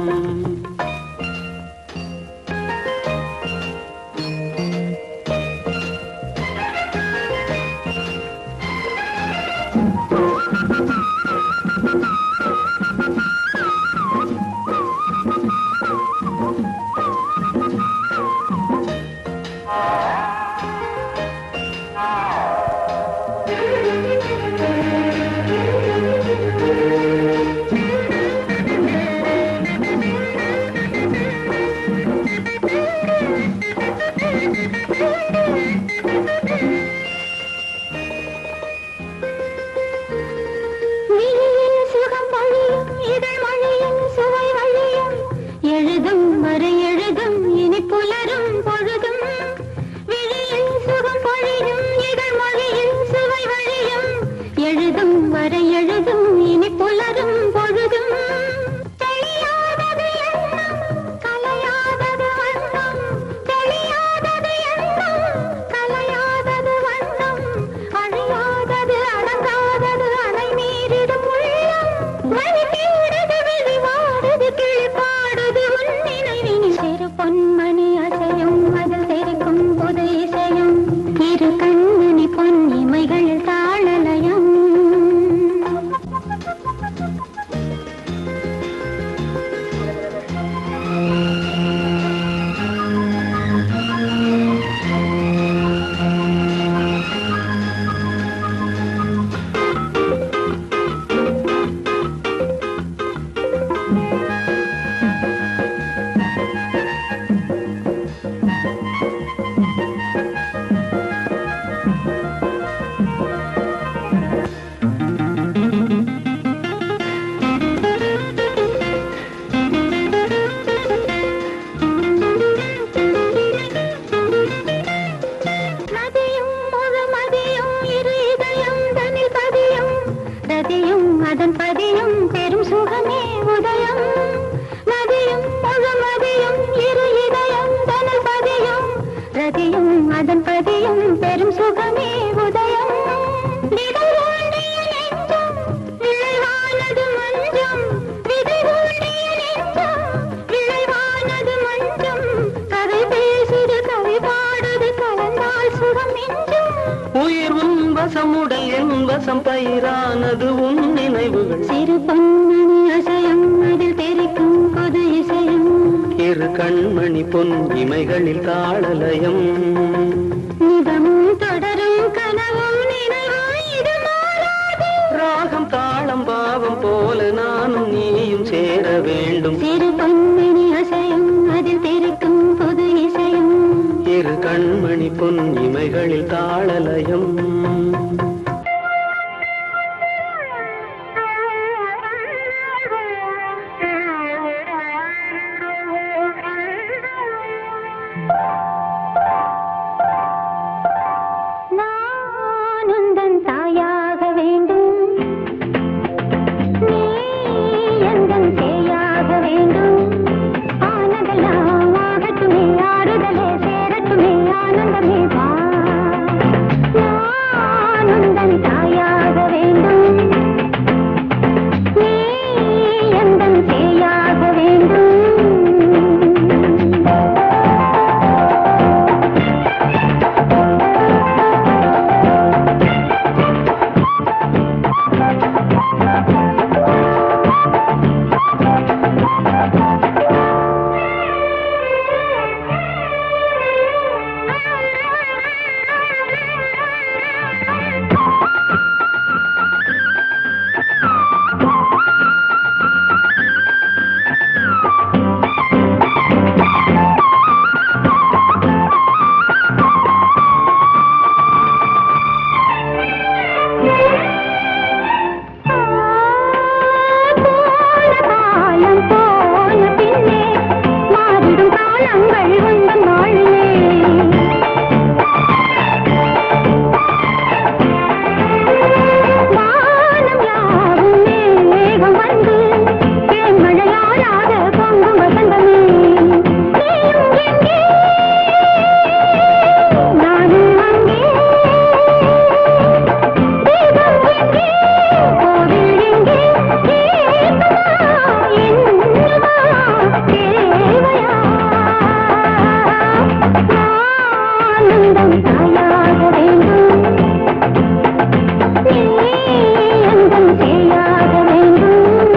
விழியில் சுகம் பொழியும் இதழ் மொழியும் சுவை வழியும் எழுதும் வரை எழுதும் இனி புலரும் பொழுதும் விழியில் சுகம் பொழியும் இதழ் மொழியும் சுவை வழியும் எழுதும் வரை எழுதும் இனி புலரும் பொழுதும் தெளியாதது எண்ணம் கலையாதது வண்ணம் தெளியாதது எண்ணம் கலையாதது வண்ணம் அழியாதது அடங்காதது அணை மீறிடும் உள்ளம் வழி தேடுது வெளிவாடுது கிழிப்பாடுது உன் நினைவினில் சிறு பொன்மணி அசையும் அதில் தெரிக்கும் புது இசையும் இரு கண்மணி பொன் இமைகளில் தாளலயம் நதியும் முழு மதியும் இரு இதயம் தனில் பதியும் ரதியும் அதன் பதியும் பெரும் சுகமே உதயம் நதியும் முழு மதியும் இரு இதயம் தனில் பதியும் ரதியும் அதன் பதியும் பெரும் சுகமே உதயம் விதை ஊண்டிய நெஞ்சம் விளைவானது மஞ்சம் விதை ஊண்டிய நெஞ்சம் விளைவானது மஞ்சம் பரவசம் பயிரானது உன் நினைவுகள் சிறு பொன்மணி அசையும் அதில் தெரிக்கும் புது இசையும் இரு கண்மணி பொன் இமைகளில் தாளலயம் நிதமும் தொடரும் கனவும் நினைவும் இது மாறாது ராகம் தாளம் பாவம் போல நானும் நீயும் சேர வேண்டும் சிறு பொன்மணி அசையும் அதில் தெரிக்கும் புது இசையும் இரு கண்மணி பொன் இமைகளில் தாளலயம் நான் உந்தன் தாயாக வேண்டும் நீ எந்தன் சேயாக வேண்டும் ஆனதெல்லாம் ஆகட்டுமே ஆறுதலே சேரட்டுமே ஆனந்தமே வா நான் உந்தன் தாயாக வேண்டும் நீ எந்தன் சேயாக வேண்டும் போன காலம் போன பின்னே மாறிடும் காலங்கள் உந்தன் வாழ்விலே வானம் யாவும் மேகம் வந்து தேன்மழையாராக பொங்கும் வசந்தமே நீயும் எங்கே நானும் அங்கே தீபம் எங்கே கோவில் எங்கே ஏக்கமா என்னவா தேவையா ஆனந்தம் தாயாக வேண்டும் நீ எந்தன் சேயாக வேண்டும்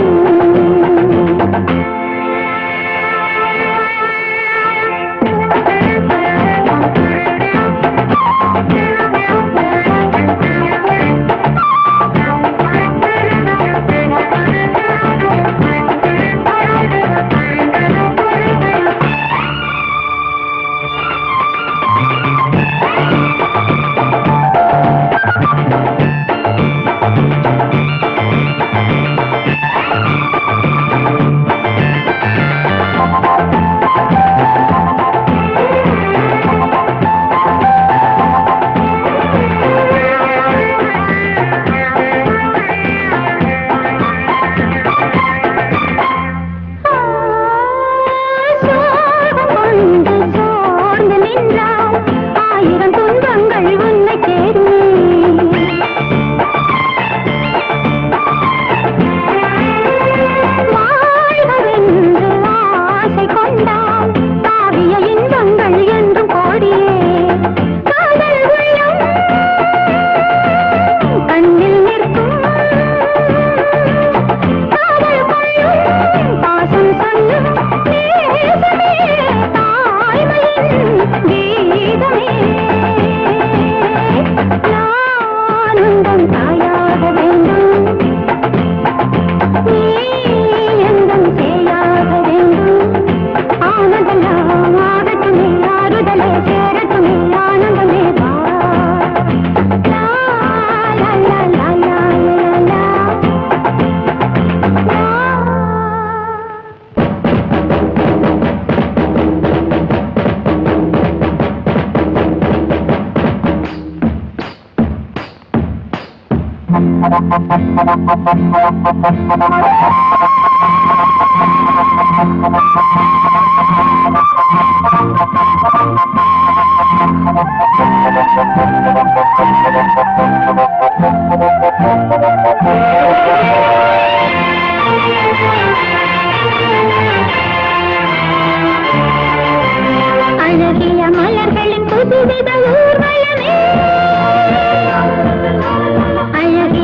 சோகம் கொண்டு சோர்ந்து நின்றால் ஆயிரம் துன்பங்கள் உன்னை தேடுமே வாழ்வதென்று ஆசை கொண்டால் காவிய இன்பங்கள் என்றும் கோடியே காதல் உள்ளம் கண்ணில் நிற்கும் காதல் கொள்ளும் பாசம் சொல்லும் நேசமே தாய்மையின் கீதமே நான் உந்தன் தாயாக வேண்டும் நீ எந்தன் சேயாக வேண்டும் ஆனதெல்லாம் ஆகட்டுமே ஆறுதலே சேரட்டுமே ஆனந்தமே வா லா லா லா லா லா லா லா அழகிய மலர்களின் புதுவித ஊர்வலமே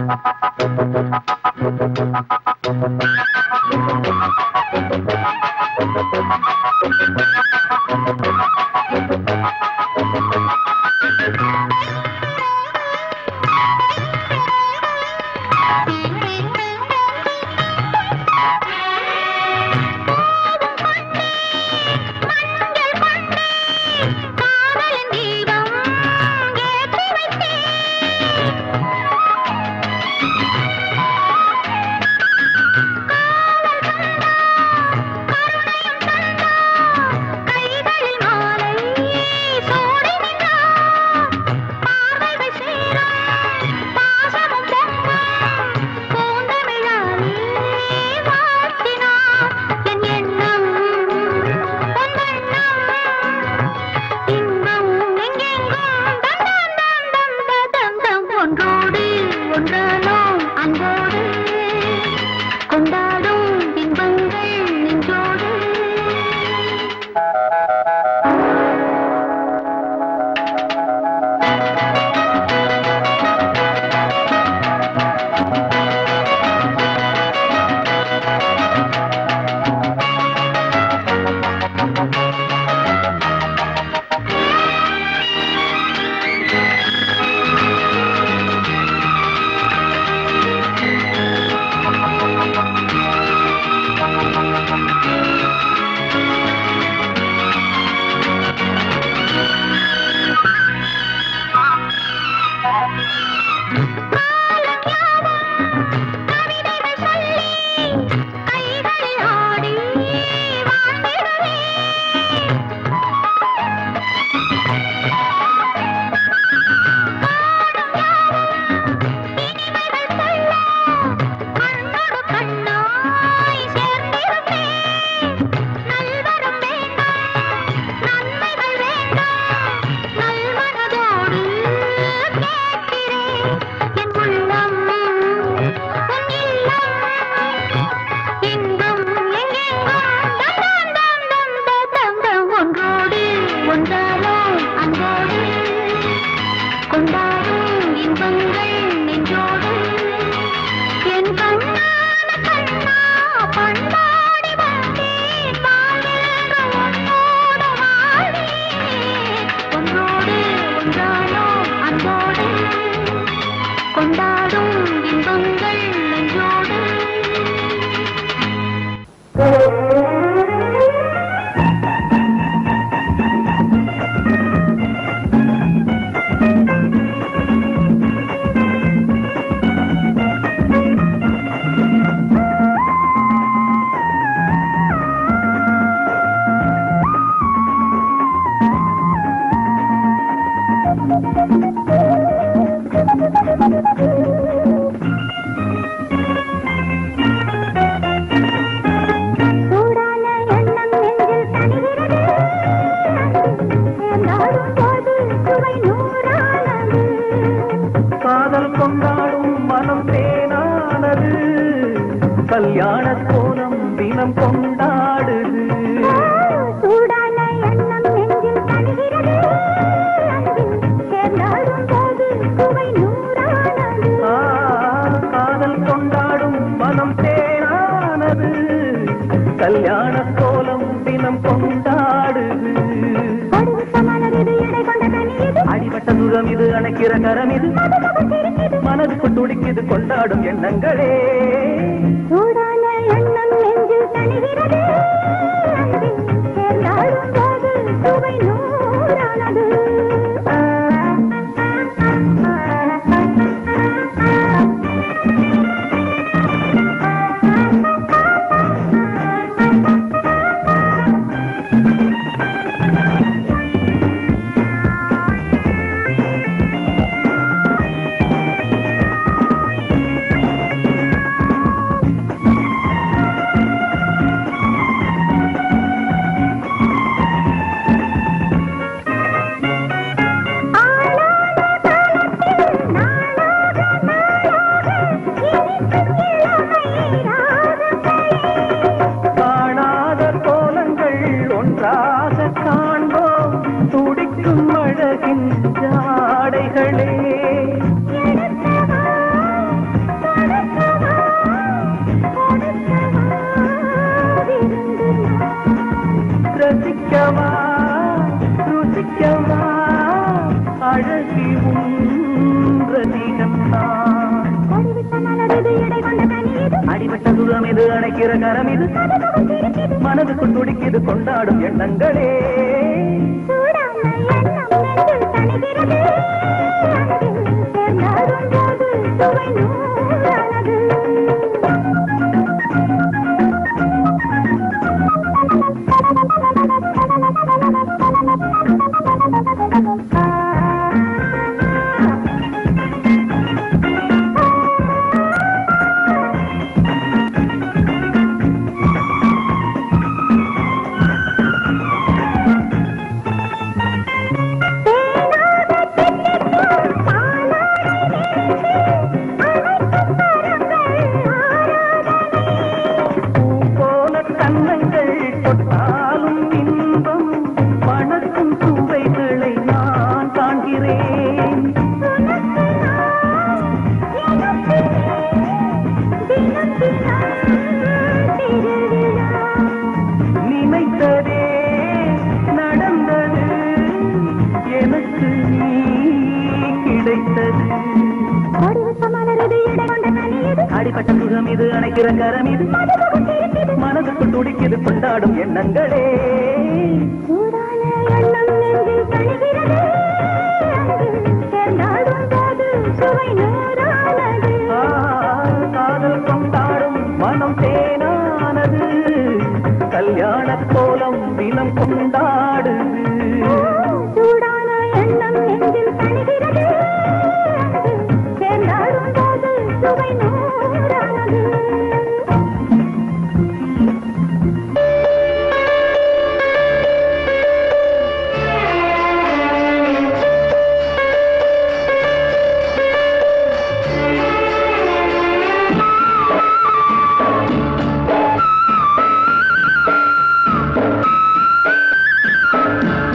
காதலின் தீபம் ஏற்றி வைத்தேன் கைகளில் மாலை சூடி நின்றார் பார்வைகள் சேரும் பாசமும் பொங்கும் பூந்தமிழாலே வாழ்த்தினார் என் எண்ணம் உன் வண்ணம் இன்பம் எங்கெங்கும் தம் தம் தம் தம் தம் தம் ஒன்றோடு ஒன்றானோம் அன்போடு கொண்டாடும் இன்பங்கள் நெஞ்சோடு கவிதைகள் சொல்லி கைகளில் ஆடி வாழ்ந்திடவே இனிமைகள் சொல்ல கண்ணோடு கண்ணாய் சேர்ந்திருப்பேன் நல்வரம் வேண்டாம் நன்மைகள் வேண்டாம் நல்மனதோடு கேட்கிறேன் என் உள்ளம் உன் இல்லம் இன்பம் எங்கெங்கும் தம் தம் தம் தம் தம் தம் ஒன்றோடு ஒன்றாலோ அன்போடு கொண்டாடும் இன்பங்கள் நெஞ்சோடு என் கண்ணான கண்ணா பண்பாடி வந்தேன் வாழ்கின்ற உன்னோடு வாழ்வேன் ஒன்றோடு ஒன்றானோ அன்போடு கொண்டாடும் இன்பங்கள் நெஞ்சோடு சூடான எண்ணம் நெஞ்சில் தணிகிறது சேர்ந்தாடும் போது சுவை நூறானது காதல் கொண்டாடும் மனம் தேனானது கல்யாண கோலம் தினம் கொண்டாடுது சூடான எண்ணம் நெஞ்சில் தணிகிறது சேர்ந்தாடும் போது சுவை நூறானது ஆ, காதல் கொண்டாடும் மனம் தேனானது கல்யாண கோலம் தினம் கொண்டாடுது கொடுத்த மலரிது எடை கொண்ட கனி இது அடிபட்ட சுகம் இது அணைக்கிற கரம் இது மனதுக்கு துடிக்குது கொண்டாடும் எண்ணங்களே சூடான எண்ணம் நெஞ்சில் தணிகிறது சேர்ந்தாடும் போது சுவை நூறானது காணாத கோலங்கள் ஒன்றாக காண்போம் துடிக்கும் அழகின் ஜாடைகளே ரசிக்கவா ருசிக்கவா அழகி ரசிகம்தான் ஓடிவிட்ட மலரது இடை கொண்ட கனியது அடிபட்ட சுகம் இது அணைக்கிற கரம் இது மனதுக்குள் துடிக்குது கொண்டாடும் எண்ணங்களே சூடான எண்ணம் நெஞ்சில் தணிகிறது அன்பில் சேர்ந்தாடும் போது சுவை நூறானது போன கண்ணங்கள் தொட்டாலும் இன்பம் மணக்கும் சுவைகளை நான் காண்கிறேன் நினைத்ததே நடந்தது எனக்கு நீ கிடைத்தது அடிப்பட்ட சுகம் இது அணைக்கிற கரம் இது மனதுக்குள் துடிக்குது கொண்டாடும் எண்ணங்களே ஆ, காதல் கொண்டாடும் மனம் தேனானது கல்யாண கோலம் தினம் கொண்டாடுது சுவை நூறானது ஆ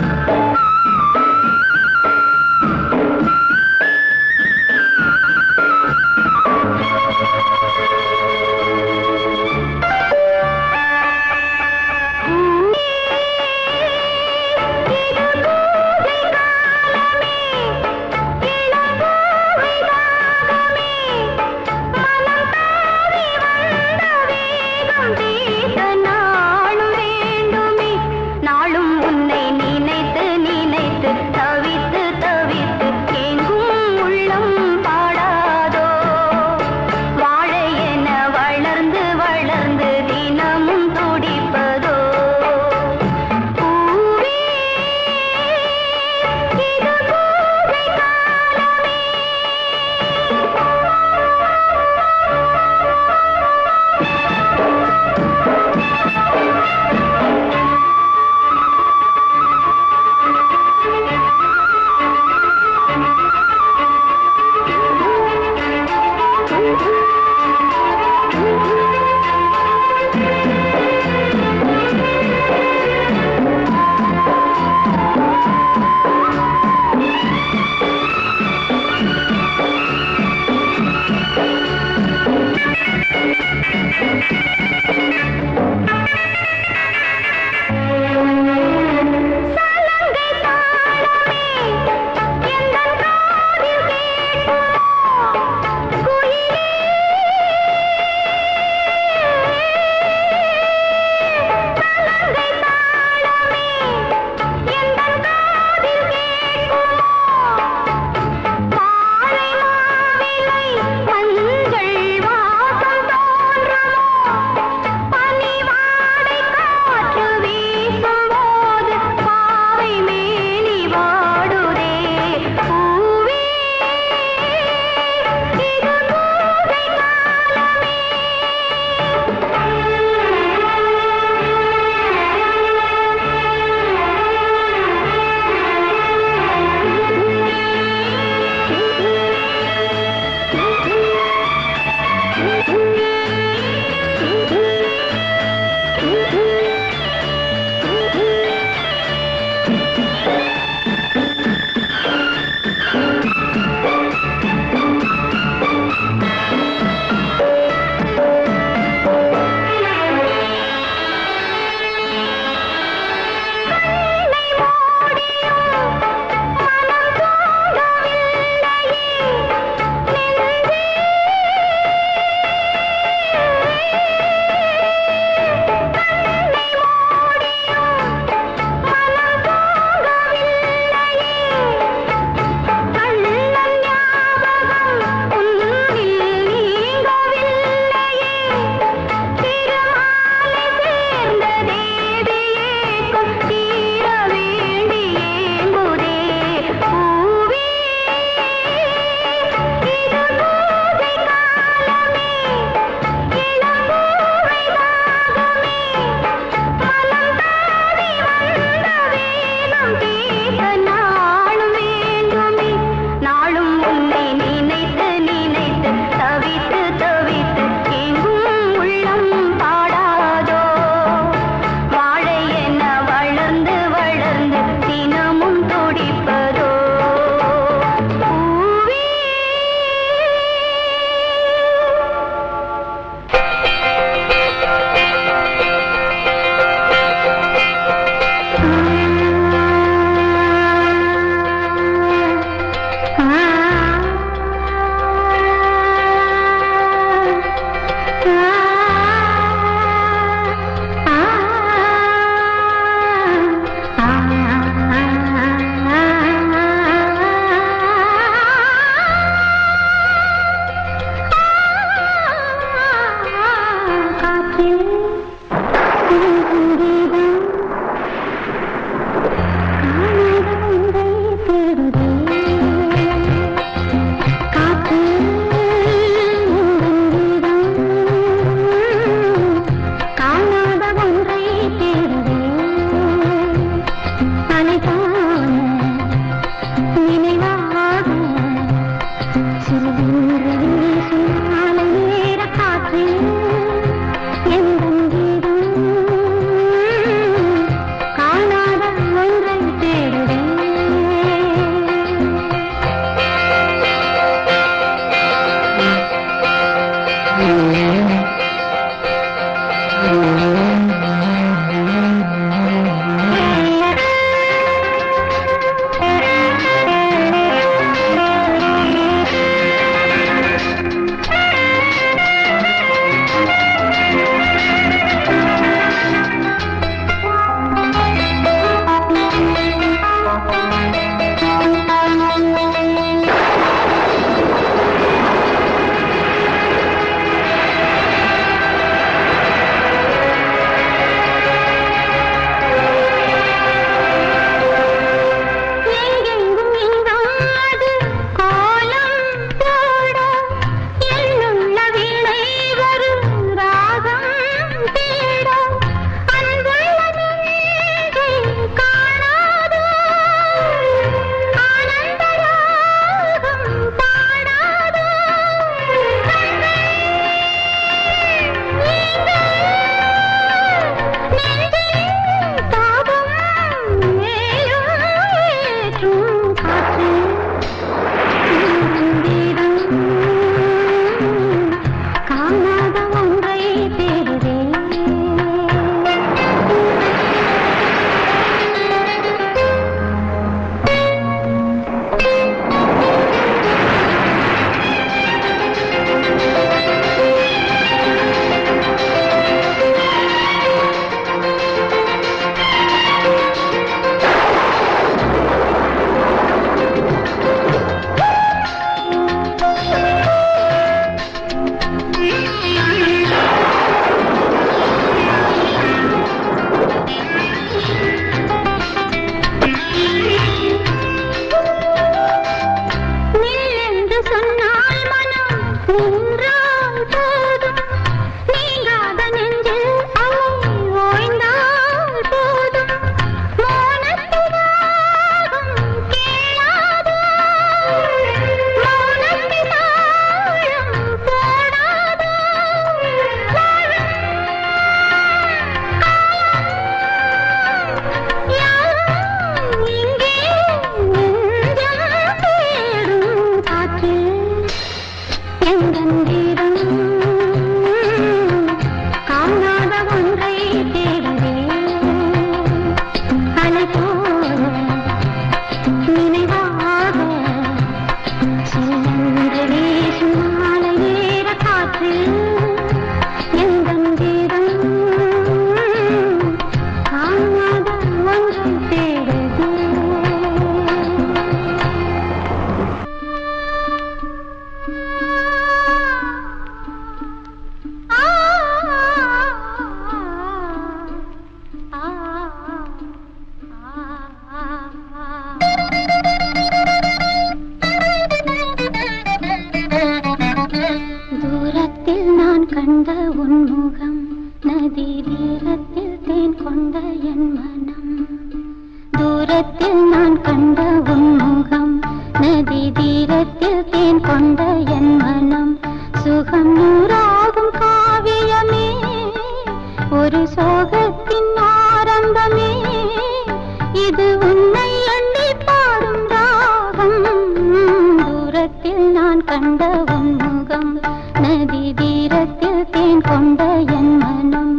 உன்முகம் நதி தீரத்தில் தேன் கொண்ட என் மனம் தூரத்தில் நான் கண்ட உன்முகம் நதி தீரத்தில் தேன் கொண்ட என் மனம் சுகம் நூறாகும் காவியமே ஒரு சோகத்தின் ஆரம்பமே இது உன்னை எண்ணி பாடும் ராகம் தூரத்தில் நான் கண்ட உன்முகம் நதி தீரத்தில் தேன் கொண்ட என் மனம்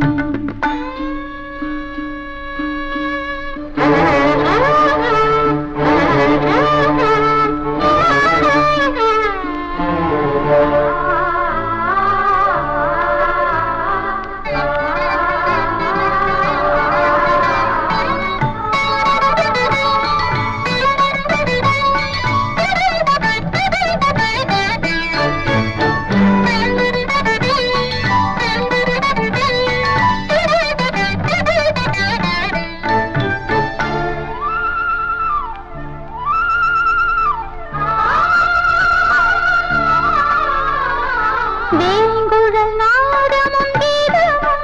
வேங்குழல் நாதமும் கீதமும்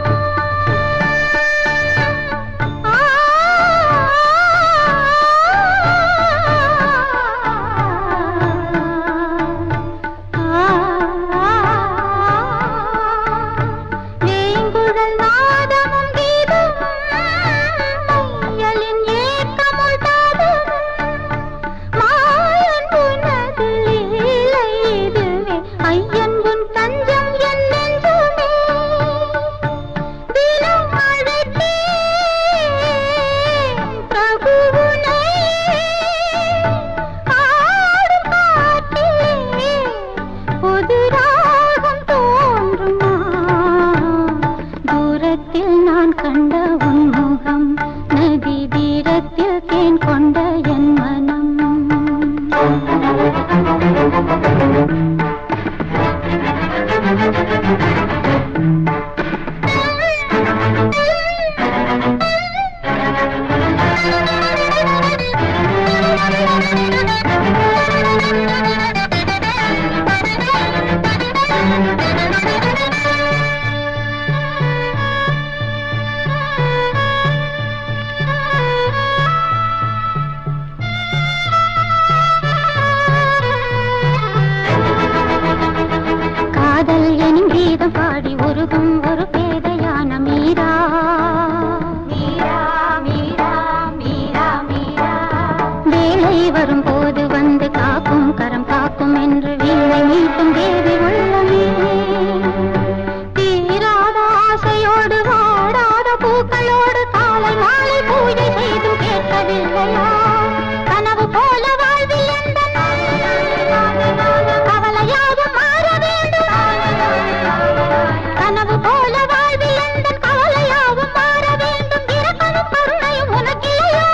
ஆ, வேங்குழல் நாதமும் கீதமும் மையலின் ஏக்கமுள் தாதமும் மாயன் உனது லீலை இதுவே ஐயன் உன் தஞ்சம் என் நெஞ்சுமே தினம் அழைத்தேன் பிரபு உனை ஆடும் காட்டிலே புது ராகம் தோன்றுமா தூரத்தில் நான் கண்ட உன் முகம் நதி தீரத்தில் தேன் கொண்ட என் மனம் காதல் எனும் கீதம் பாடி உருகும் ஒரு பேதையான மீரா மீரா மீரா மீரா மீரா வேலை வரும் போது வந்து காக்கும் கரம் காக்கும் என்று வீணை மீட்டும் தேவி உள்ளமே தீராத ஆசையோடு வாடாத பூக்களோடு காலை மாலை பூஜை செய்தும் கேட்கவில்லையா கனவு போல வாழ்வில் எந்த கவலையாவும் மாற வேண்டும் கனவு போல வாழ்வில் எந்த கவலையாவும் மாற வேண்டும் இரக்கமும் கருணையும் உனக்கில்லையோ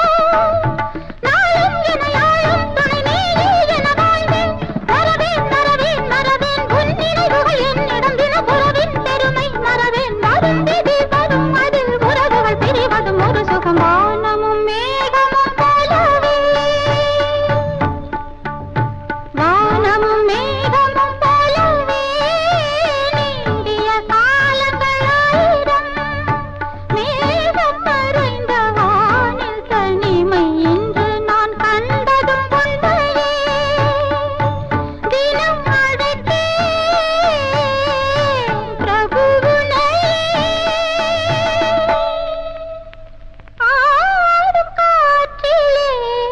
நாளும் இணையாளும் துணை நீயே என வாழ்வேன் மறவேன் மறவேன் மறவேன் உன் நினைவுகள் என்னிடம் தினப்புறவின் பெருமை மறவேன் வரும் விதி வரும் அதில் உறவுகள் பிரிவதும் ஒரு சுகம் வானமும் மேகமும் போலவே வானமும் மேகமும் போலவே நீண்டிய காலங்கள் ஆயிரம் மேகம் மறைந்த வானில் தனிமை இன்று நான் கண்டதும் உண்மையே தினம் அழைத்தேன் பிரபுவுனை ஆடும் காற்றிலே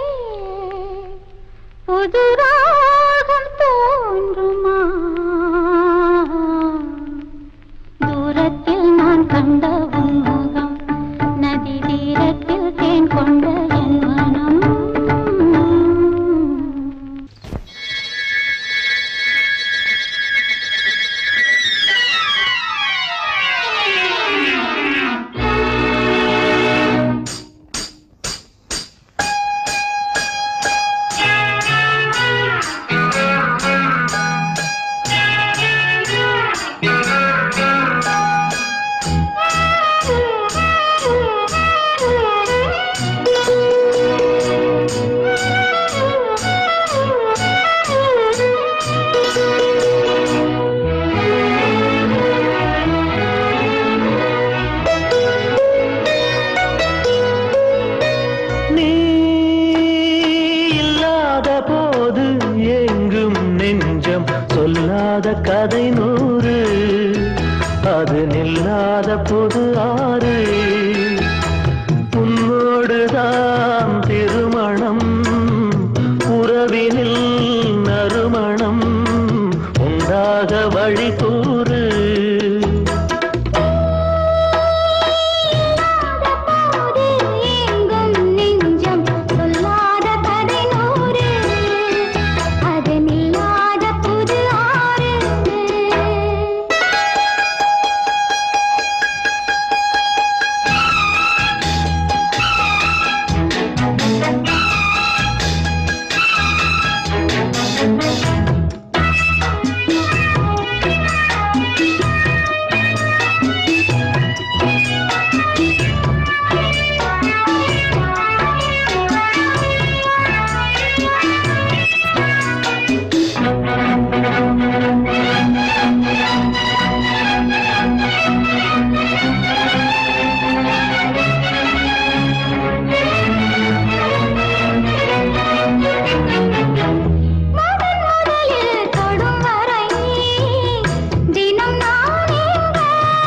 புது ராகம் தோன்றுமா தூரத்தில் நான் கண்ட உன் முகம் நதி தீரத்தில் தேன் கொண்ட என் மனம் ஆ சொல்லாத கதை நூறு அது நில்லாத புது ஆறு உன்னோடுதான் திருமணம் உறவினில் நறுமணம் உண்டாக வழி கூறு போது எங்கும் நெஞ்சம் சொல்லாத கதை நூறு அது நில்லாத புது ஆறு முதன் முதலில் தொடும் வரை தினம் நான் எங்க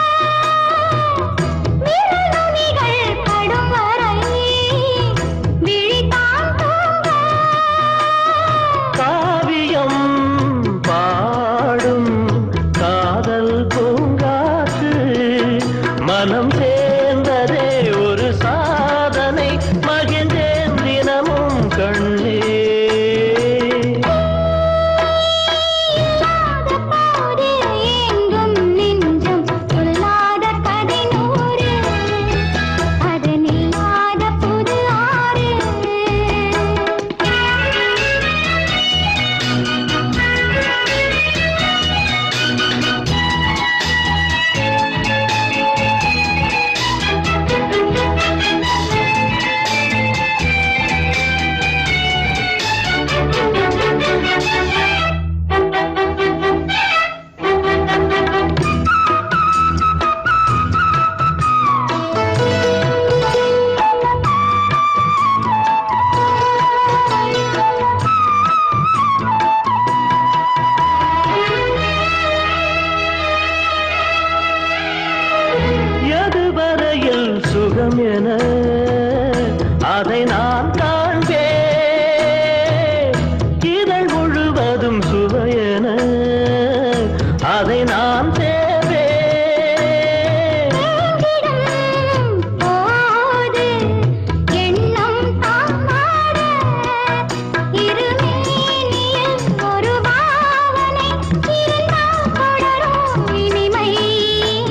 விரல் நுனிகள் படும் வரை விழித்தான் தூங்க காவியம் பாடும் காதல் பூங்காற்று மனம் சேர்ந்ததே ஒரு சாதனை மகிழ்ந்தேன் தினமும் கண்ணே இல்லாத போது எங்கும் நெஞ்சம் சொல்லாத கதை நூறு அது நில்லாத புது ஆறு எதுவரையில் சுகம் என அதை நான் காண்பேன் இதழ் முழுவதும் சுவையென அதை நான் தேவேன் போது எண்ணம் தாமாட இருமேனியில் ஒரு பாவனை இருந்தால் தொடரும் இனிமை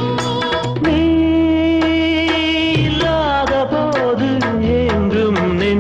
நீ இல்லாத போது எங்கும் நெஞ்சம்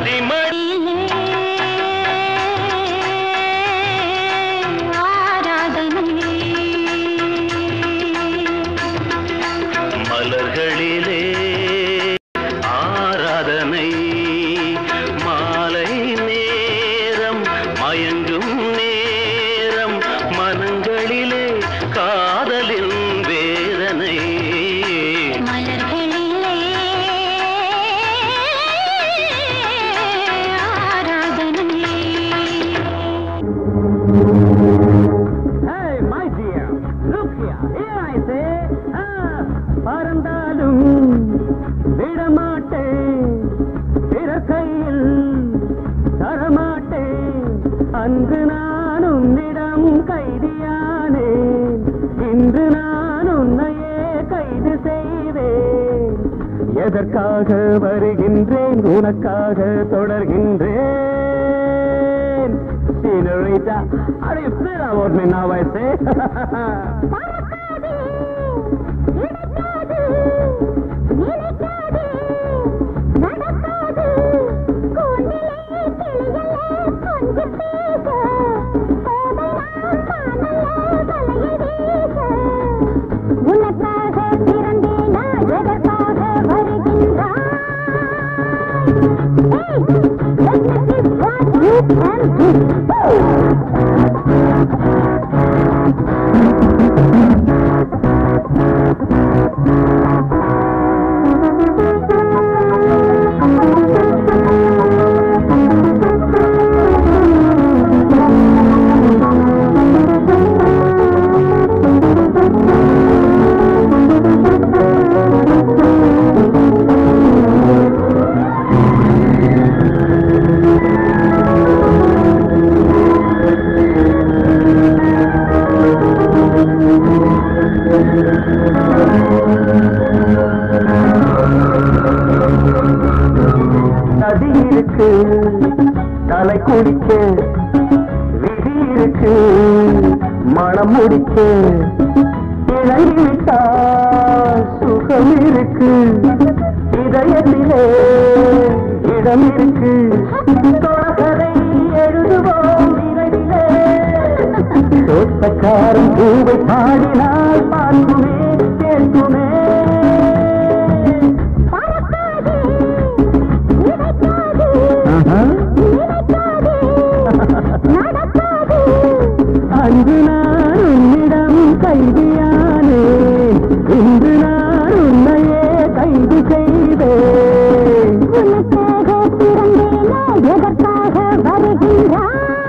நதிமணி மலர்களிலே ஆராதனை மாலை நேரம் மயங்கும் நேரம் மனங்களிலே காதலின் வேதனை மலர்களிலே Hey, my dear, look here. Here I say, ah, பறந்தாலும் விடமாட்டேன் பிற கையில் தரமாட்டேன் அன்று நான் உன்னிடம் கைதியானேன் இன்று நான் உன்னையே கைது செய்வேன் எதற்காக வருகின்றேன் உனக்காக தொடர்கின்றேன் Senorita, how do you feel about me now, I say? உனக்காக பிறந்தேனா எதற்காக வருகின்றாய் Hey, let me see what you can do. நதி இருக்கு தலை குடிக்க விதி இருக்கு மனம் முடிக்க இறங்கி விட்டால் சுகம் இருக்கு இதயத்திலே இடம் இருக்கு தொடர்கதை எழுதுவோம் விரைவிலே தோட்டக்காரன் பூவை பாடினால் பார்க்குமே கேட்குமே பறக்காதே, நினைக்காதே, ஆஹா. நினைக்காதே, நடக்காதே. அன்று நான் உன்னிடம் கைதியானே இன்று நான் உன்னையே கைது செய்தேன் உனக்காக பிறந்தேனா எதற்காக வருகின்றாய்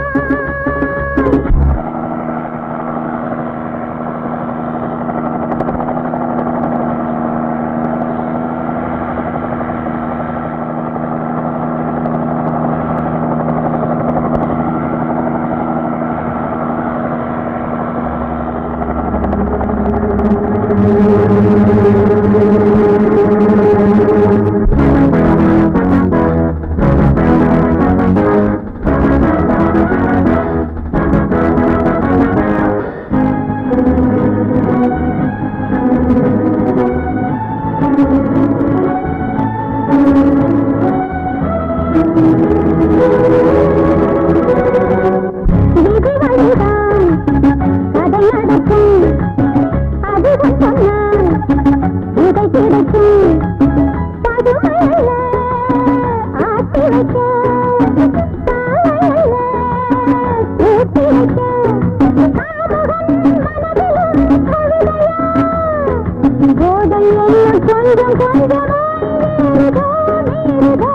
விதி வழிதான் கதை நடக்கும் அதுவும் சொன்னால் இதை கிடைக்கும் பதுமையல்ல ஆட்டி வைக்க தாழையல்ல ஊட்டி வைக்க ஆமுகம் மனதிலும் கவிதையா போதை எல்லாம் கொஞ்சம் கொஞ்சமாய் மீறுதோ மீறுதோ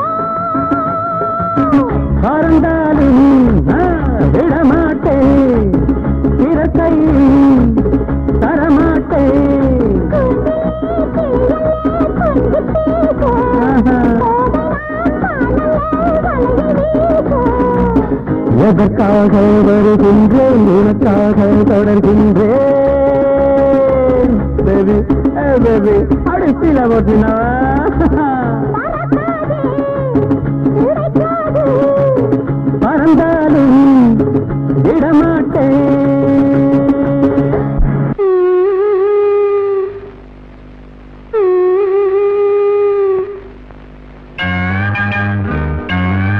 பறந்தாலும் நான் விடமாட்டேன் இறக்கை தரமாட்டேன் ஆஹா. எதற்காக வருகின்றேன் உனக்காக தொடர்கின்றேன் பேபி பேபி அடிப்பில போட்டினா பறந்தாலும் விடமாட்டேன் Mm-hmm.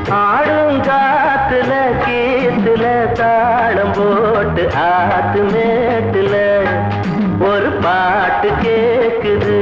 ஆடும் காத்துல கீத்துல தாளம் போட்டு ஆத்து மேட்டுல ஒரு பாட்டு கேக்குது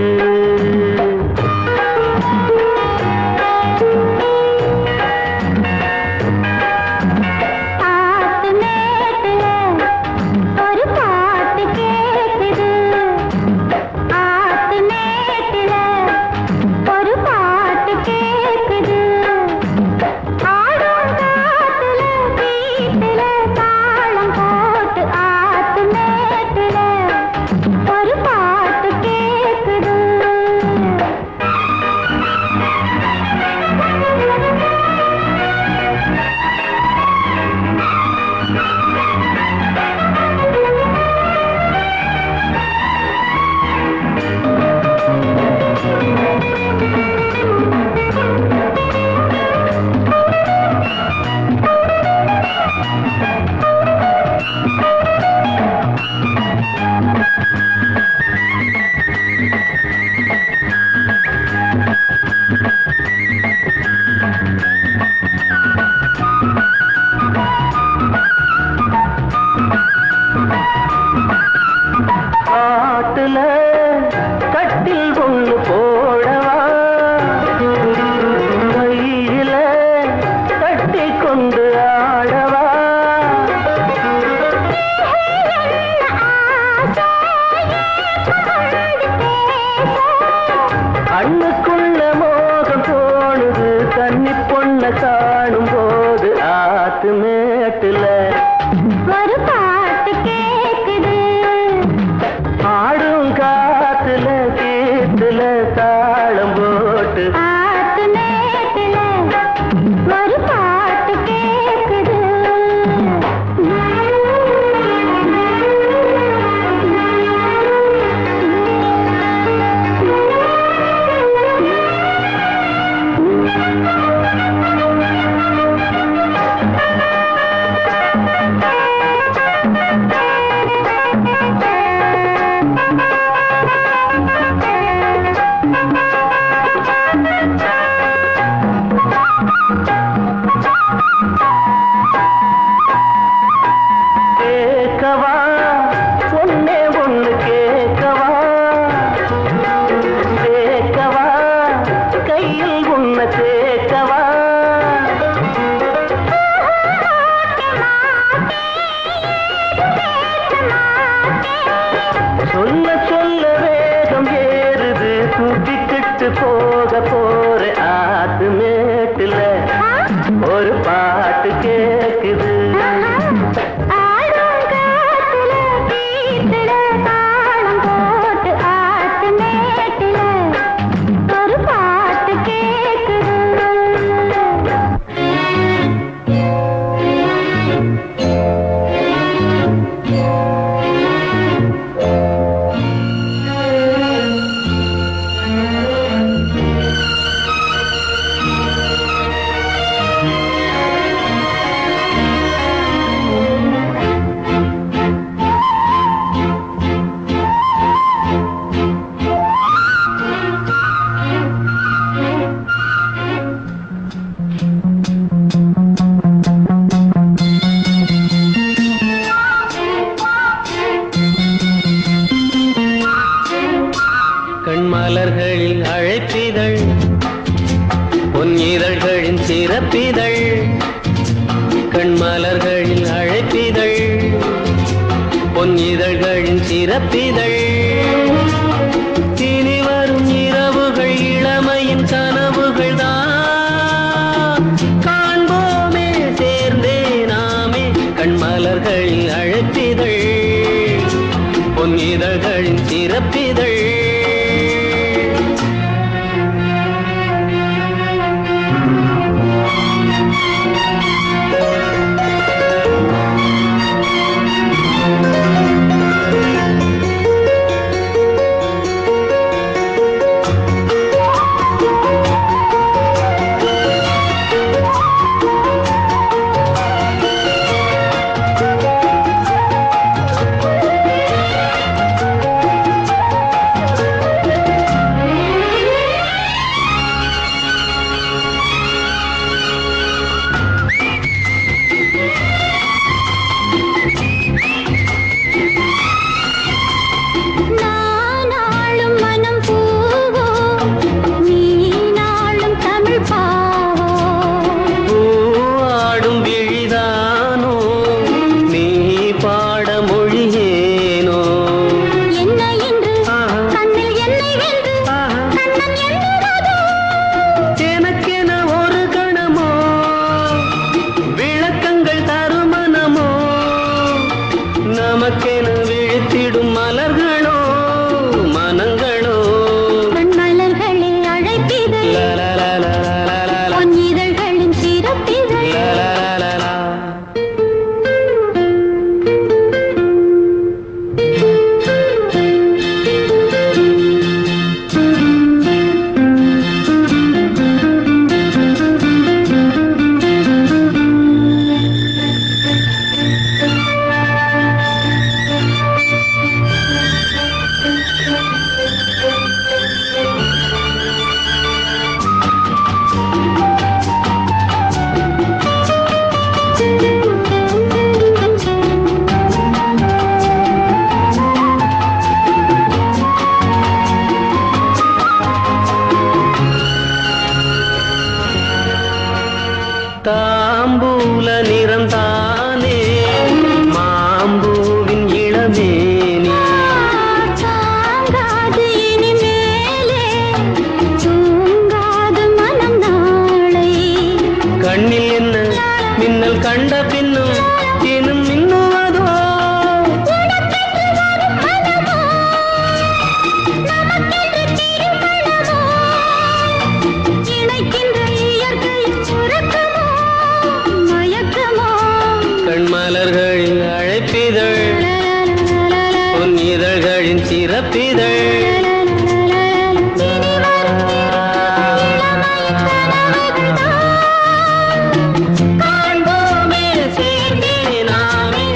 ஆத்து மேட்டுல ஒரு பாட்டு கேக்குது ஆத்து மேட்டுல ஒரு பாட்டு கேக்குது ஆடும் காத்துல வீட்டுல தாளம் போட்டு ஆத்து மேட்டுல ஒரு பாட்டு கேக்குது காட்டுல கட்டில் ஒண்ணு போடவா கையில கட்டி கொண்டு ஆடவா கண்ணுக்குள்ள மோகம் தோணுது கன்னி பொண்ண காணும் போது ஆத்து மேட்டுல ஒரு பாட்டு கேக்குது ஆடும் காத்துல கீத்துல தாளம் போட்டு ஆத்து மேட்டுல ஒரு பாட்டு கேக்குது கேட்கவா ஒன்னே ஒண்ணு கேட்கவா கேட்கவா கையில் உன்ன சேர்க்கவா சொல்ல சொல்ல வேகம் ஏறுது தூக்கிக்கிட்டு போக போற ஆத்து மேட்டுல ஒரு பாட்டு கேக்குது ஆடும் காத்துல வீட்டுல தாளம் போட்டு ஆத்து மேட்டுல ஒரு பாட்டு கேக்குது கண்மலர்களில் அழைப்பிதழ் பொன்னிதழ்களின் சிறப்பிதழ் கண்மலர்களில் அழைப்பிதழ் பொன்னிதழ்களின் சிறப்பிதழ் இனி வரும் இரவுகள் இளமையின் கனவுகள் தான் காண்போமே சேர்ந்தே நாமே கண்மலர்களில் அழைப்பிதழ் பொன்னிதழ்களின் சிறப்பிதழ் தாம்பூல நிறந்தானே மாம்பூவின் இளமேனி தாங்காது இனிமேலே தூங்காது மனம் நாளை கண்ணில் என்ன மின்னல் கண்ட பின்னும் இன்னும் மின்னுவதோ உனக்கென்று வரும் மனமோ நமக்கென்று திருமணமோ இணைக்கின்ற இயற்கை உறக்கமோ மயக்கமோ கண்மலர்களின் அழைப்பிதழ் பொன் இதழ்களின் சிறப்பிதழ் காண்போமே சேர்ந்தே நாமே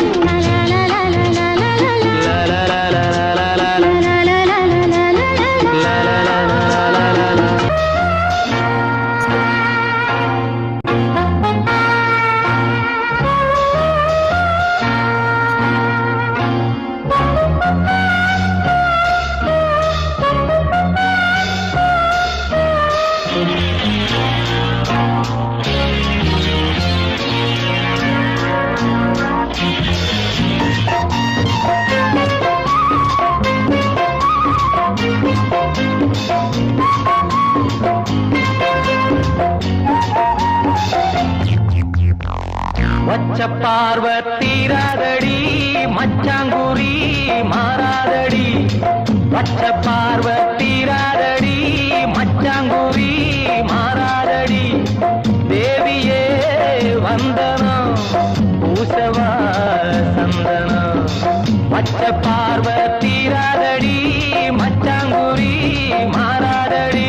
வச்ச பார்வ தீராதடி மச்சாங்குரி மாறாதடி வச்ச பார்வ தீராதடி மச்சாங்குரி மாறாதடி தேவியே வந்தனம் பூசவா சந்தனம் வச்ச பார்வ தீராதடி மச்சாங்குரி மாறாதடி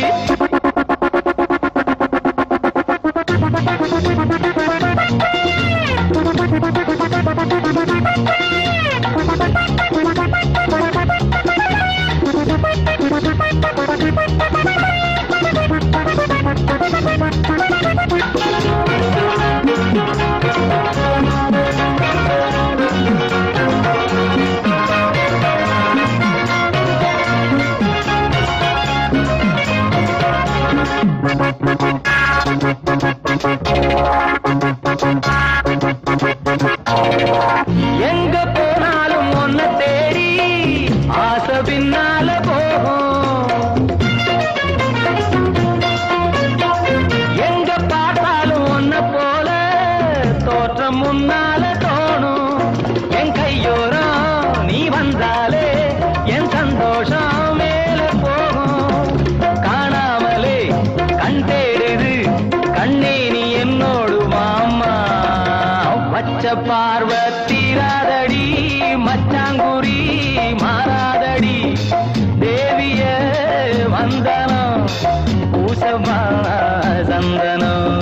எங்க போனாலும் ஒன்ன தேடி ஆசை பின்னால போகும் எங்க பார்த்தாலும் ஒன்ன போல தோற்றம் முன்னால தோணும் என் கையோரம் நீ வந்தாலே என் சந்தோஷம் மேல போகும் காணாமலே கண் தேடுது கண்ணே நீ என்னோடு மாமா வச்ச பார்வ தீராதடி மச்சாங்குரி மாறாதடி தேவிய வந்தனம் பூசமா சந்தனம்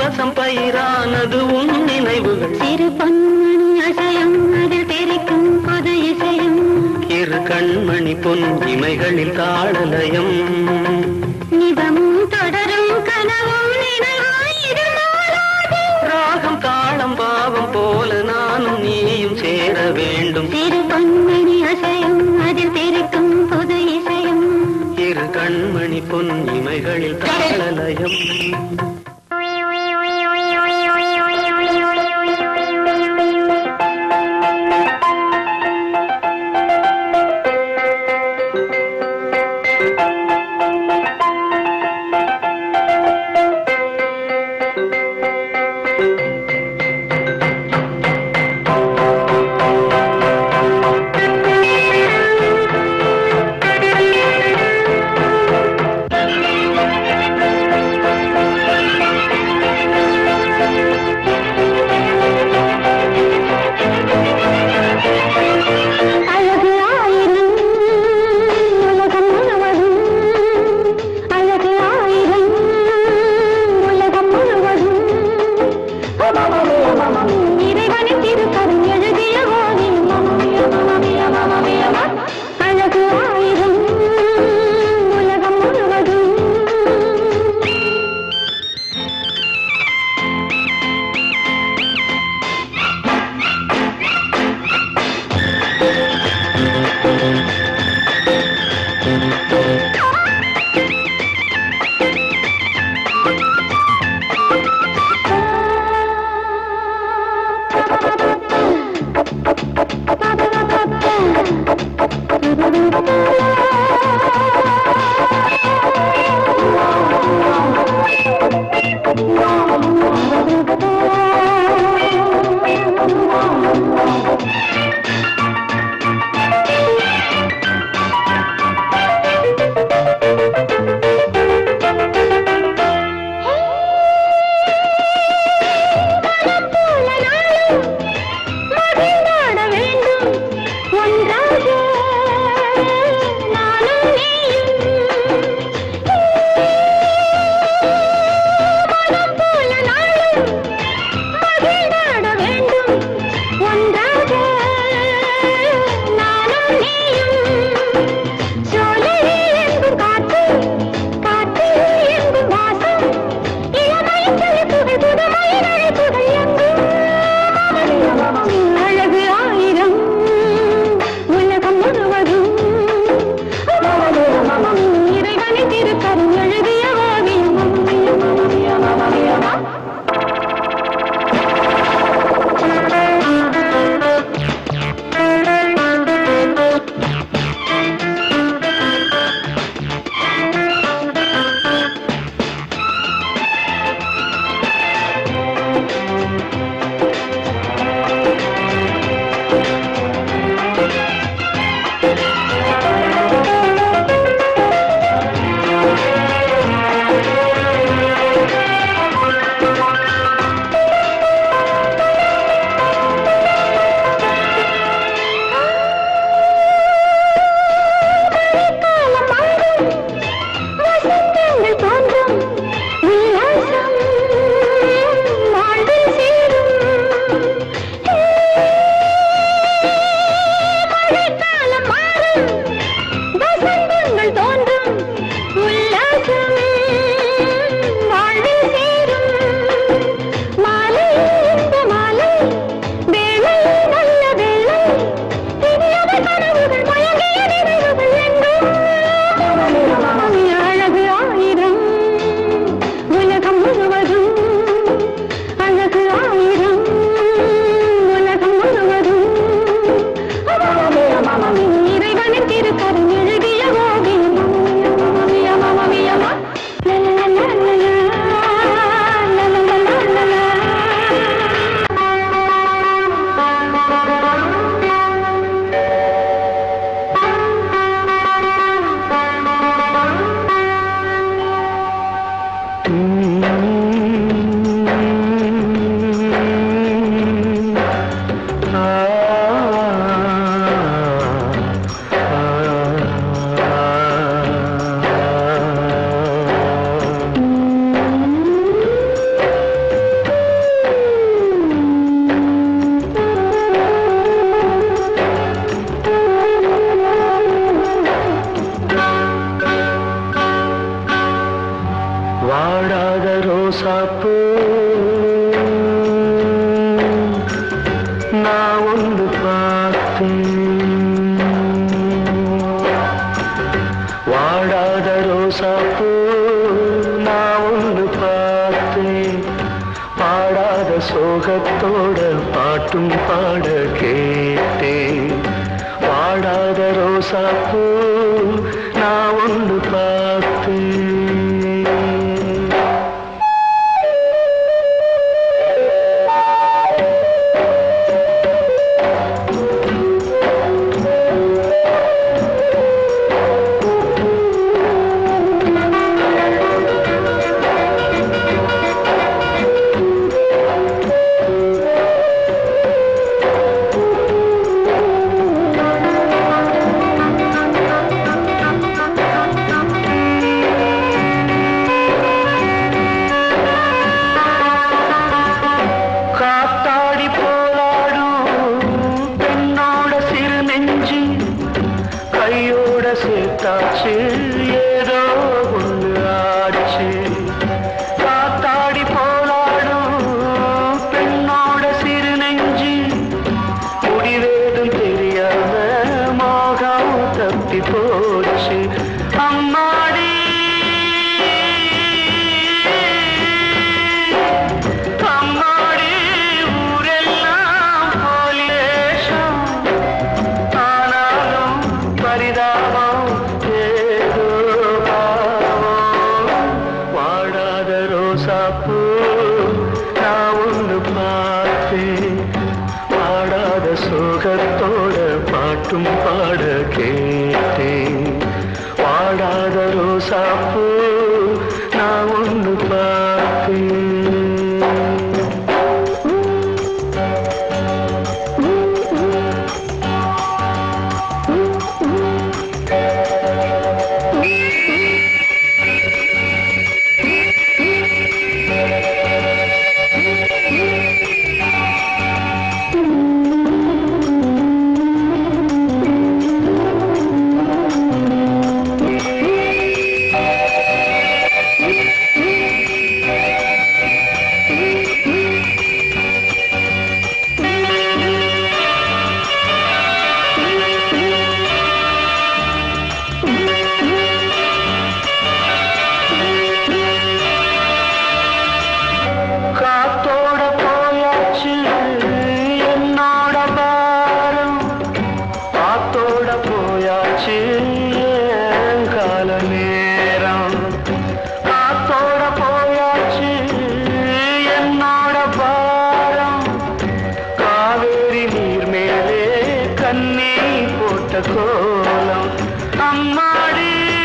வாசம் பயிரானது உன் நினைவுகள் சிறு பொன்மணி அசையும் அதில் தெரிக்கும் புது இசையும் இரு கண்மணி பொன் இமைகளில் தாளலயம் நிதமும் தொடரும் கனவும் நினைவாய் இது மாறாது ராகம் தாளம் பாவம் போல நானும் நீயும் சேர வேண்டும் சிறு பொன்மணி அசையும் அதில் தெரிக்கும் புது இசையும் இரு கண்மணி பொன் இமைகளில் தாளலயம் அழகு ஆயிரம் உலகம் முழுவதும் அழகு ஆயிரம் உலகம் முழுவதும் இறைவனின் திருக்கரம் எழுதிய ஓவியம் அழகு ஆயிரம் உலகம் முழுவதும் மகிழ்ந்தாட வேண்டும் ஒன்றாக நானும் நீயும் மனம் போல நாளும் மகிழ்ந்தாட வேண்டும் ஒன்றாக நானும் நீயும் சோலையே எங்கும் காற்று காற்று எங்கும் வாசம் இளமையின் செழிப்புகள் புதுமையின் அழைப்புகள் எங்கும் அழகு ஆயிரம் உலகம் முழுவதும் இறைவனின் திருக்கரம் எழுதிய ஓவியம் காலம் மாறும் வசந்தங்கள் தோன்றும் உல்லாசம் வாழ்வில் சேரும் மழைக்காலம் மாறும் வசந்தங்கள் தோன்றும் உல்லாசம் வாழ்வில் சேரும் மாலை இந்த மாலை வேளை நல்ல வேளை இனியவை கனவுகள் மயங்கிய நினைவுகள் எங்கும் அழகு ஆயிரம் உலகம் முழுவதும் அழகு ஆயிரம் உலகம் முழுவதும் இறைவனின் திருக்கரம் எழுதிய ஓவியம் ஆ வாடாத ரோசாப்பூ நான் ஒன்று பார்த்தேன் வாடாத ரோசாப்பூ நான் ஒன்று பார்த்தேன் பாடாத சோகத்தோட பாட்டும் பாட கேட்டேன் வாடாத ரோசாப்பூ நான் ஒன்று பார்த்தேன் காத்தாடி போலாடும் பெண்ணோட சிறு நெஞ்சு கையோட சேர்த்தாச்சு ஏதோ ஒன்று ஆச்சு காத்தாடி போலாடும் பெண்ணோட சிறு நெஞ்சு முடிவேதும் தெரியாம மோகம் தப்பி போச்சு அம்மாடி அம்மாடி ஊரெல்லாம் போலேஷம் ஆனாலும் பரிதாபம் ஏதோ பாவம் வாடாத ரோசாப்பூ நான் ஒன்று பார்த்தேன் பாடாத சோகத்தோட பாட்டும் பாட கேட்டேன் வாடாத ரோசாப்பூ நான் ஒன்று பார்த்தேன் காத்தோட போயாச்சு என்னோட பாரம் காத்தோட போயாச்சு என் கால நேரம் காத்தோட போயாச்சு என்னோட பாரம் காவேரி நீர் மேலே கண்ணி போட்ட கோலம் அம்மாடி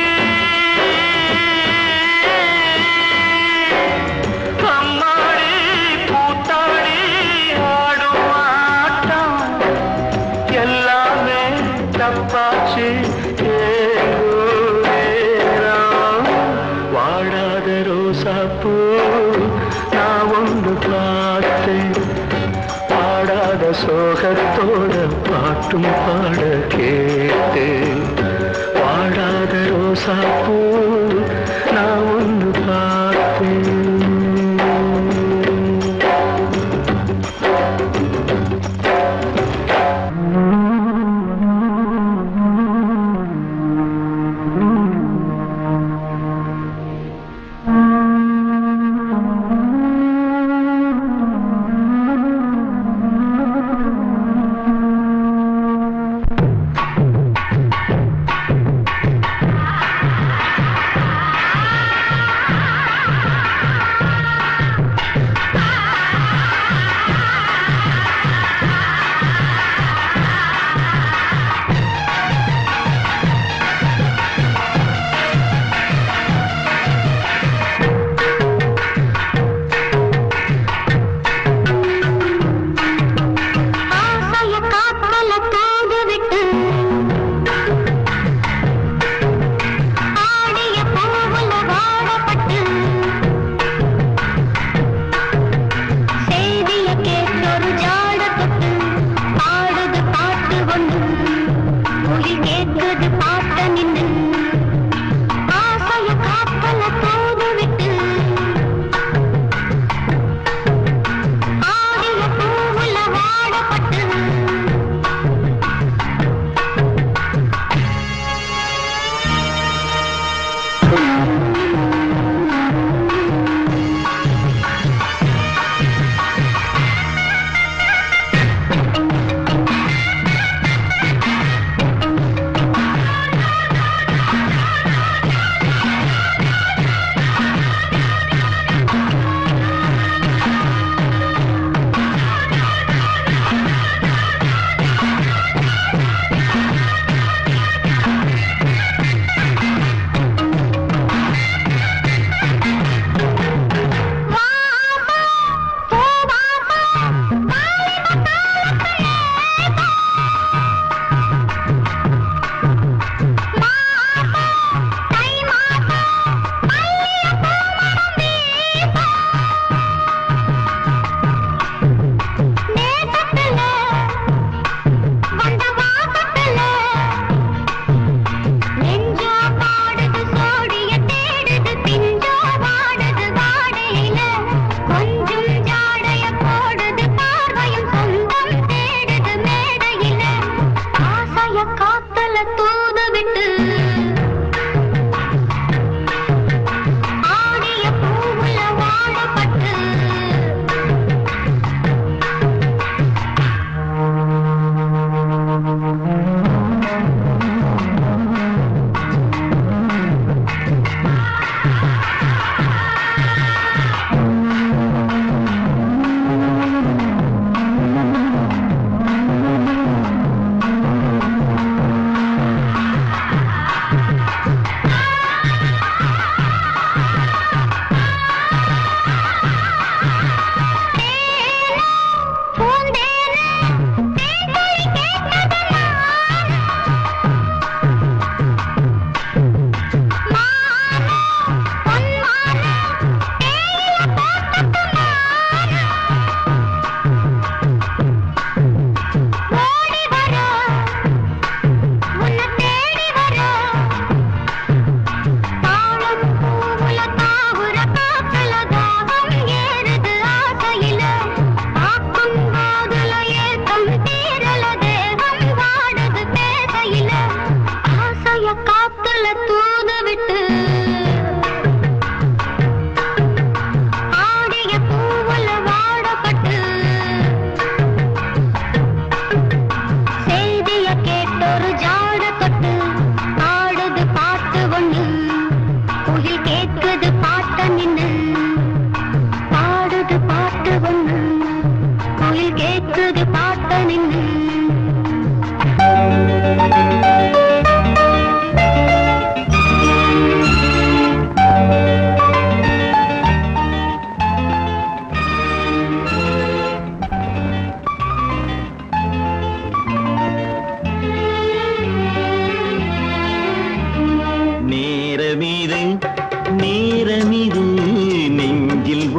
அம்மாடி பூத்தாடி ஆடும் ஆட்டம் எல்லாமே தப்பாச்சு ஏங்கோ நேரம். வாடாத ரோசாப்பூ நான் ஒன்று பார்த்தேன் பாடாத சோகத்தோட பாட்டும் பாட கேட்டேன் வாடாத ரோசாப்பூ நான் ஒன்று பார்த்தேன் ஆ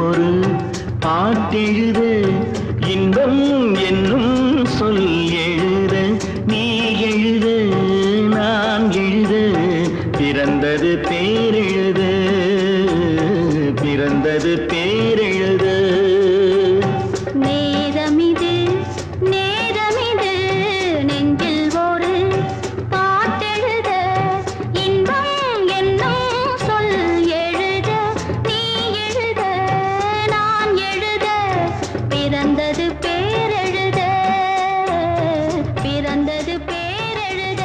ஒரு பாட்டெழுத இன்பம் என்னும் சொல் எழுத நீ எழுத நான் எழுத பிறந்தது பேரெழுத பிறந்தது பேரெழுத நேரமிது நேரமிது நெஞ்சில் ஒரு பாட்டெழுத இன்பம் என்னும் சொல் எழுத நீ எழுத நான் எழுத பிறந்தது பேரெழுத பிறந்தது பேரெழுத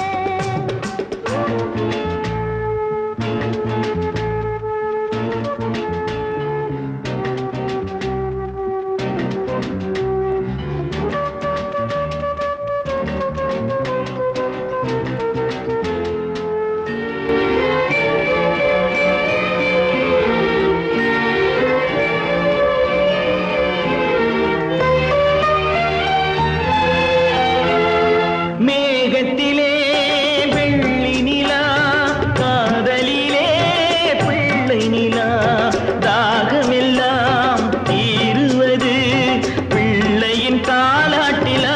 மேகத்திலே வெள்ளி நிலா காதலிலே பிள்ளை நிலா தாகமெல்லாம் தீருவது பிள்ளையின் தாலாட்டிலா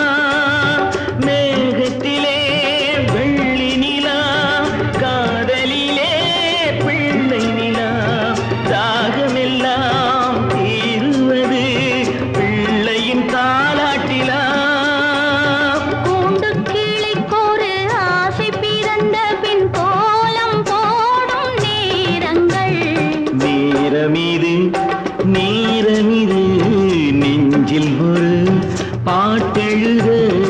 மேகத்திலே வெள்ளி நிலா காதலிலே பிள்ளை நிலா தாகமெல்லாம் தீருவது பிள்ளையின் தாலாட்டிலா கூண்டு கிளிக்கொரு ஆசை பிறந்த பின் கோலம் போடும் நேரங்கள் நேரமிது நேரமிது நெஞ்சில் ஒரு பாட்டெழுத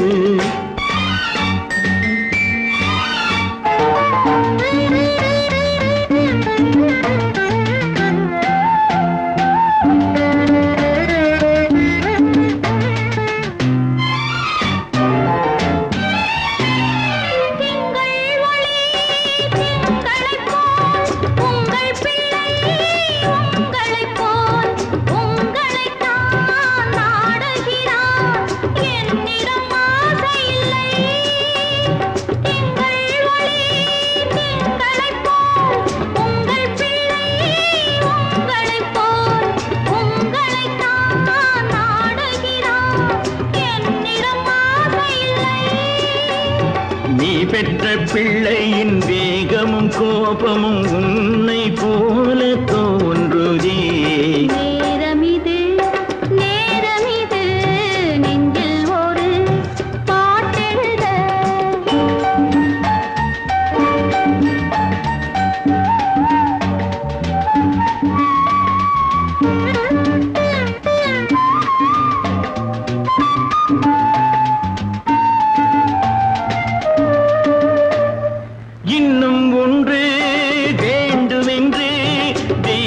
திங்கள் ஒளி திங்களைப் போல் உங்கள் பிள்ளை உங்களைப் போல் உங்களைத்தான் நாடுகிறான் என்னிடம் ஆசை இல்லை திங்கள் ஒளி திங்களைப் போல் உங்கள் பிள்ளை உங்களைப் போல் உங்களைத்தான் நாடுகிறான் என்னிடம் ஆசை இல்லை நீ பெற்ற பிள்ளையின் வேகமும் கோபமும் உன்னை போல தோன்றுதே நேரமிது நேரமிது நெஞ்சில் ஒரு பாட்டெழுத இன்னும் ஒன்று வேண்டுமென்று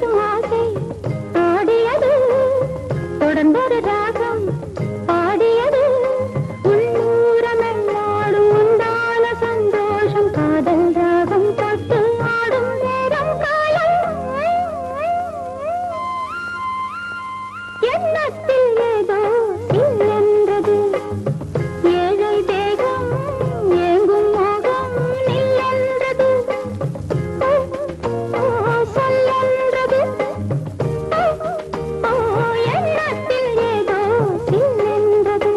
என்றும் ஆசை ஆடியது தொடர்ந்தொரு ராகம் பாடியது உள்ளூரமெல்லாடும் உண்டான சந்தோஷம் காதல் ராகம் தொட்டு ஆடும் நேரம் காலம் எண்ணத்தில் ஏதோ இல்லென்றது ஏழை தேகம் ஏங்கும் மோகம் நில்லென்றது ஓ, சொல்லென்றது ஓ, எண்ணத்தில் ஏதோ இல்லென்றது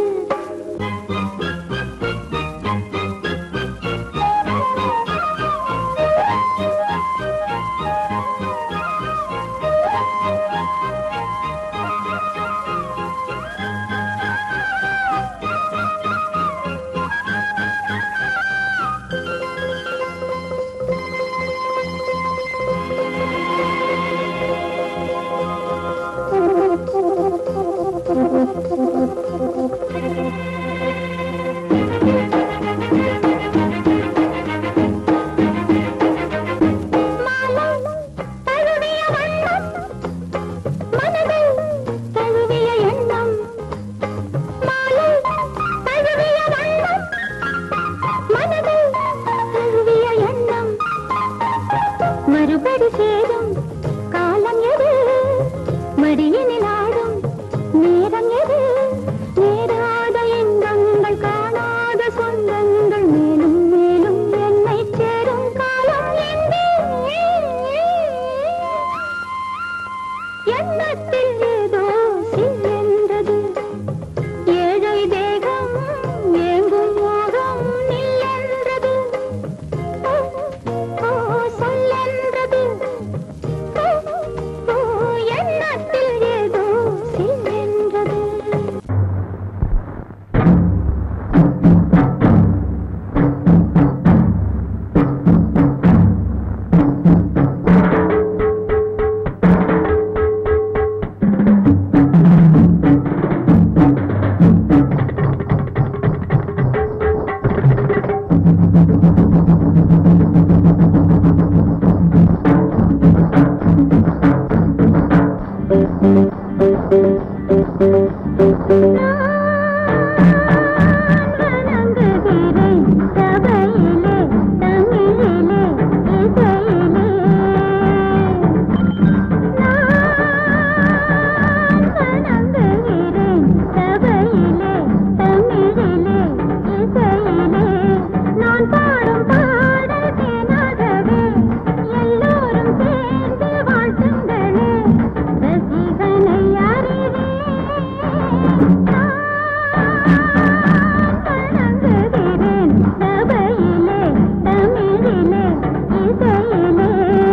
தழுவிய வண்ணம் மனதில் தழுவிய எண்ணம் மாலை தழுவிய வண்ணம் மனதில் தழுவிய எண்ணம் மறுபடி சேரும் காலம் எது மடியினில் ஆடும் நேரம் எது நேராத இன்பங்கள் காணாத சொந்தங்கள் மேலும் மேலும் என்னை சேரும் காலம் எங்கே எண்ணத்தில் ஏதோ சில்லென்றது ஏழை தேகம் ஏங்கும் மோகம் நில்லென்றது ஓ, ஓ, சொல்லென்றது ஓ, ஓ, எண்ணத்தில் ஏதோ சில்லென்றது வணங்குகிறேன் சபையிலே தமிழிலே இசையிலே நான் வணங்குகிறேன் சபையிலே தமிழிலே இசையிலே நான் பாடும் பாடல் தேனாகவே எல்லோரும் சேர்ந்து வாழ்த்துங்களே ரசிகனை அறிவே வணங்குகிறேன் சபையிலே தமிழிலே இசையிலே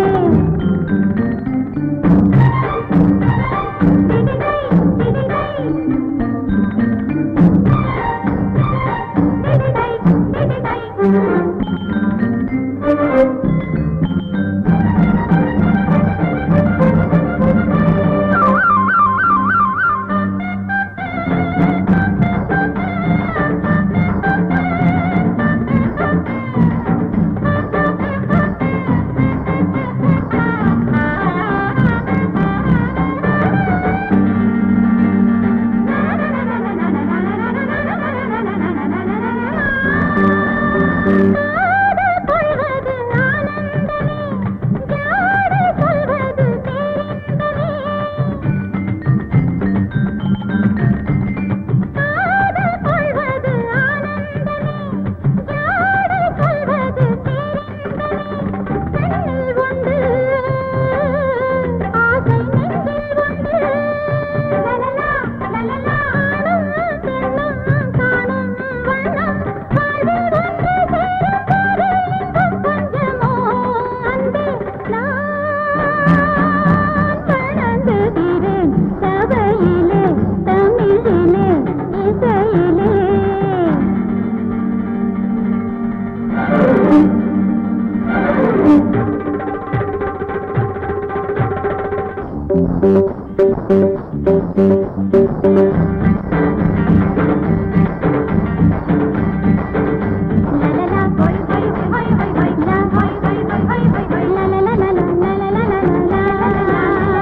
சபையிலே தமிழிலே இசையிலே la la la la la la la la la la la la la la la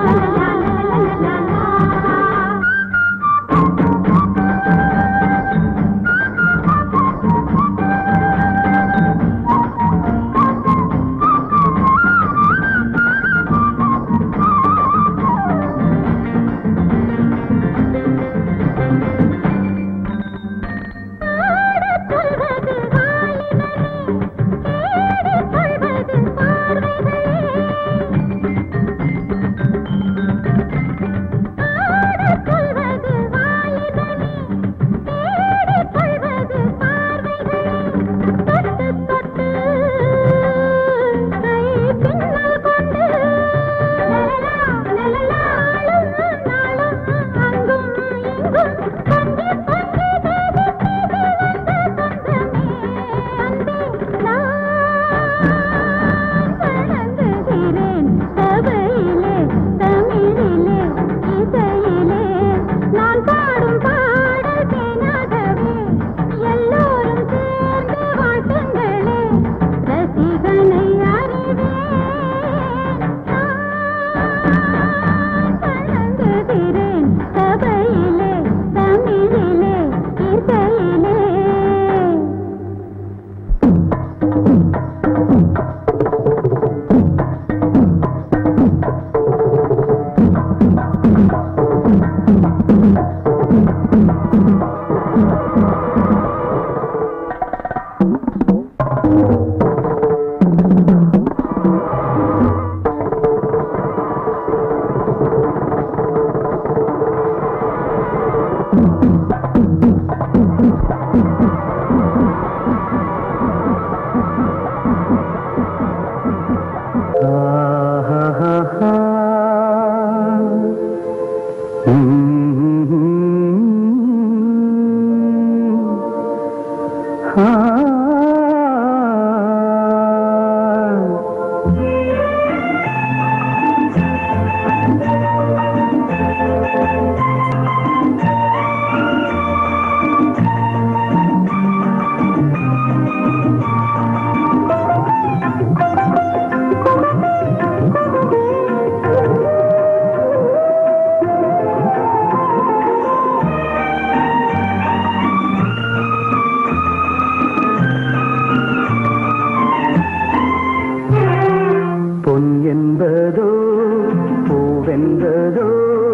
பொன் என்பதோ பூவென்பதோ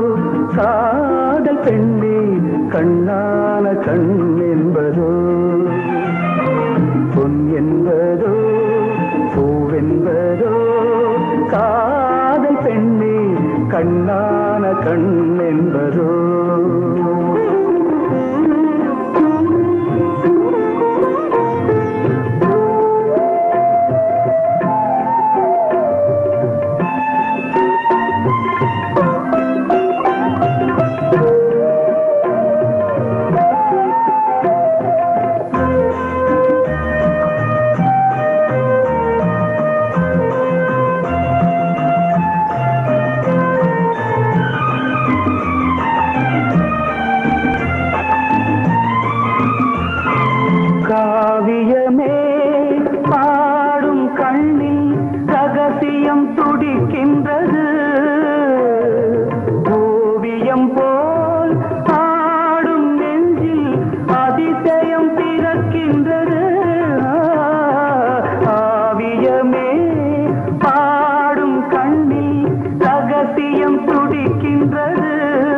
காதல் பெண்ணே கண்ணான கண் என்பதோ பொன் என்பதோ பூவென்பதோ காதல் பெண்ணே கண்ணான கண் என்பதோ காவியமே பாடும் கண்ணில் ரகசியம் துடிக்கின்றது ஓவியம் போல் ஆடும் நெஞ்சில் அதிசயம் பிறக்கின்றது ஆவியமே பாடும் கண்ணில் ரகசியம் துடிக்கின்றது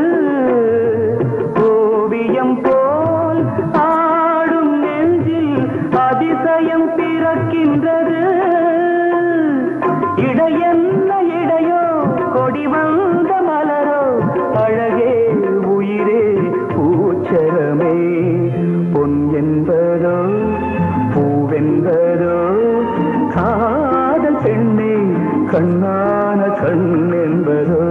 ஓவியம் போல் ஆடும் நெஞ்சில் அதிசயம் பிறக்கின்றது இடையென்ன இடையோ கொடி வந்த மலரோ அழகே உயிரே பூச்சரமே பொன் என்பதோ பூவென்பதோ காதல் பெண்ணே கண்ணான கண் என்பதோ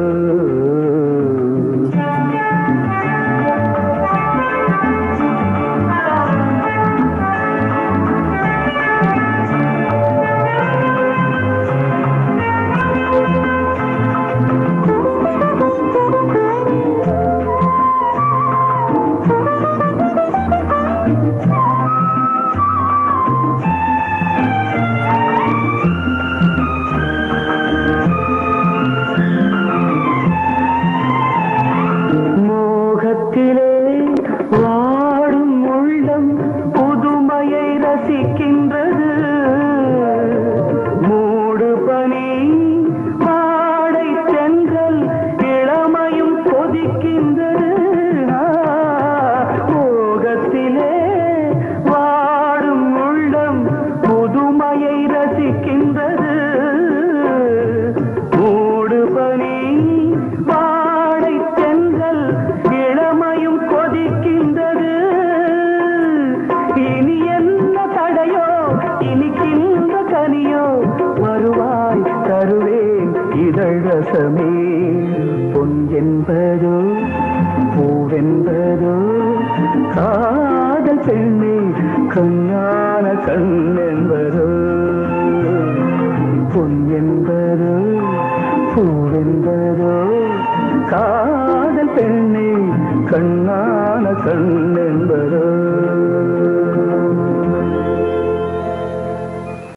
மோகத்திலே வாடும் உள்ளம் புதுமையை ரசிக்கின்றது மூடு பனி மாடை சென்றல் இளமையும் கொதிக்கின்றது ஆ, மோகத்திலே வாடும் உள்ளம் புதுமையை ரசிக்கின்றது மூடு பனி வாடை தென்றல் இளமையும் கொதிக்கின்றது இனி என்ன தடையோ இனிக்கின்ற கனியோ வருவாய் தருவேன் இதழ் ரசமே பொன் என்பதோ பூவென்பதோ காதல் பெண்ணே கண்ணான கண்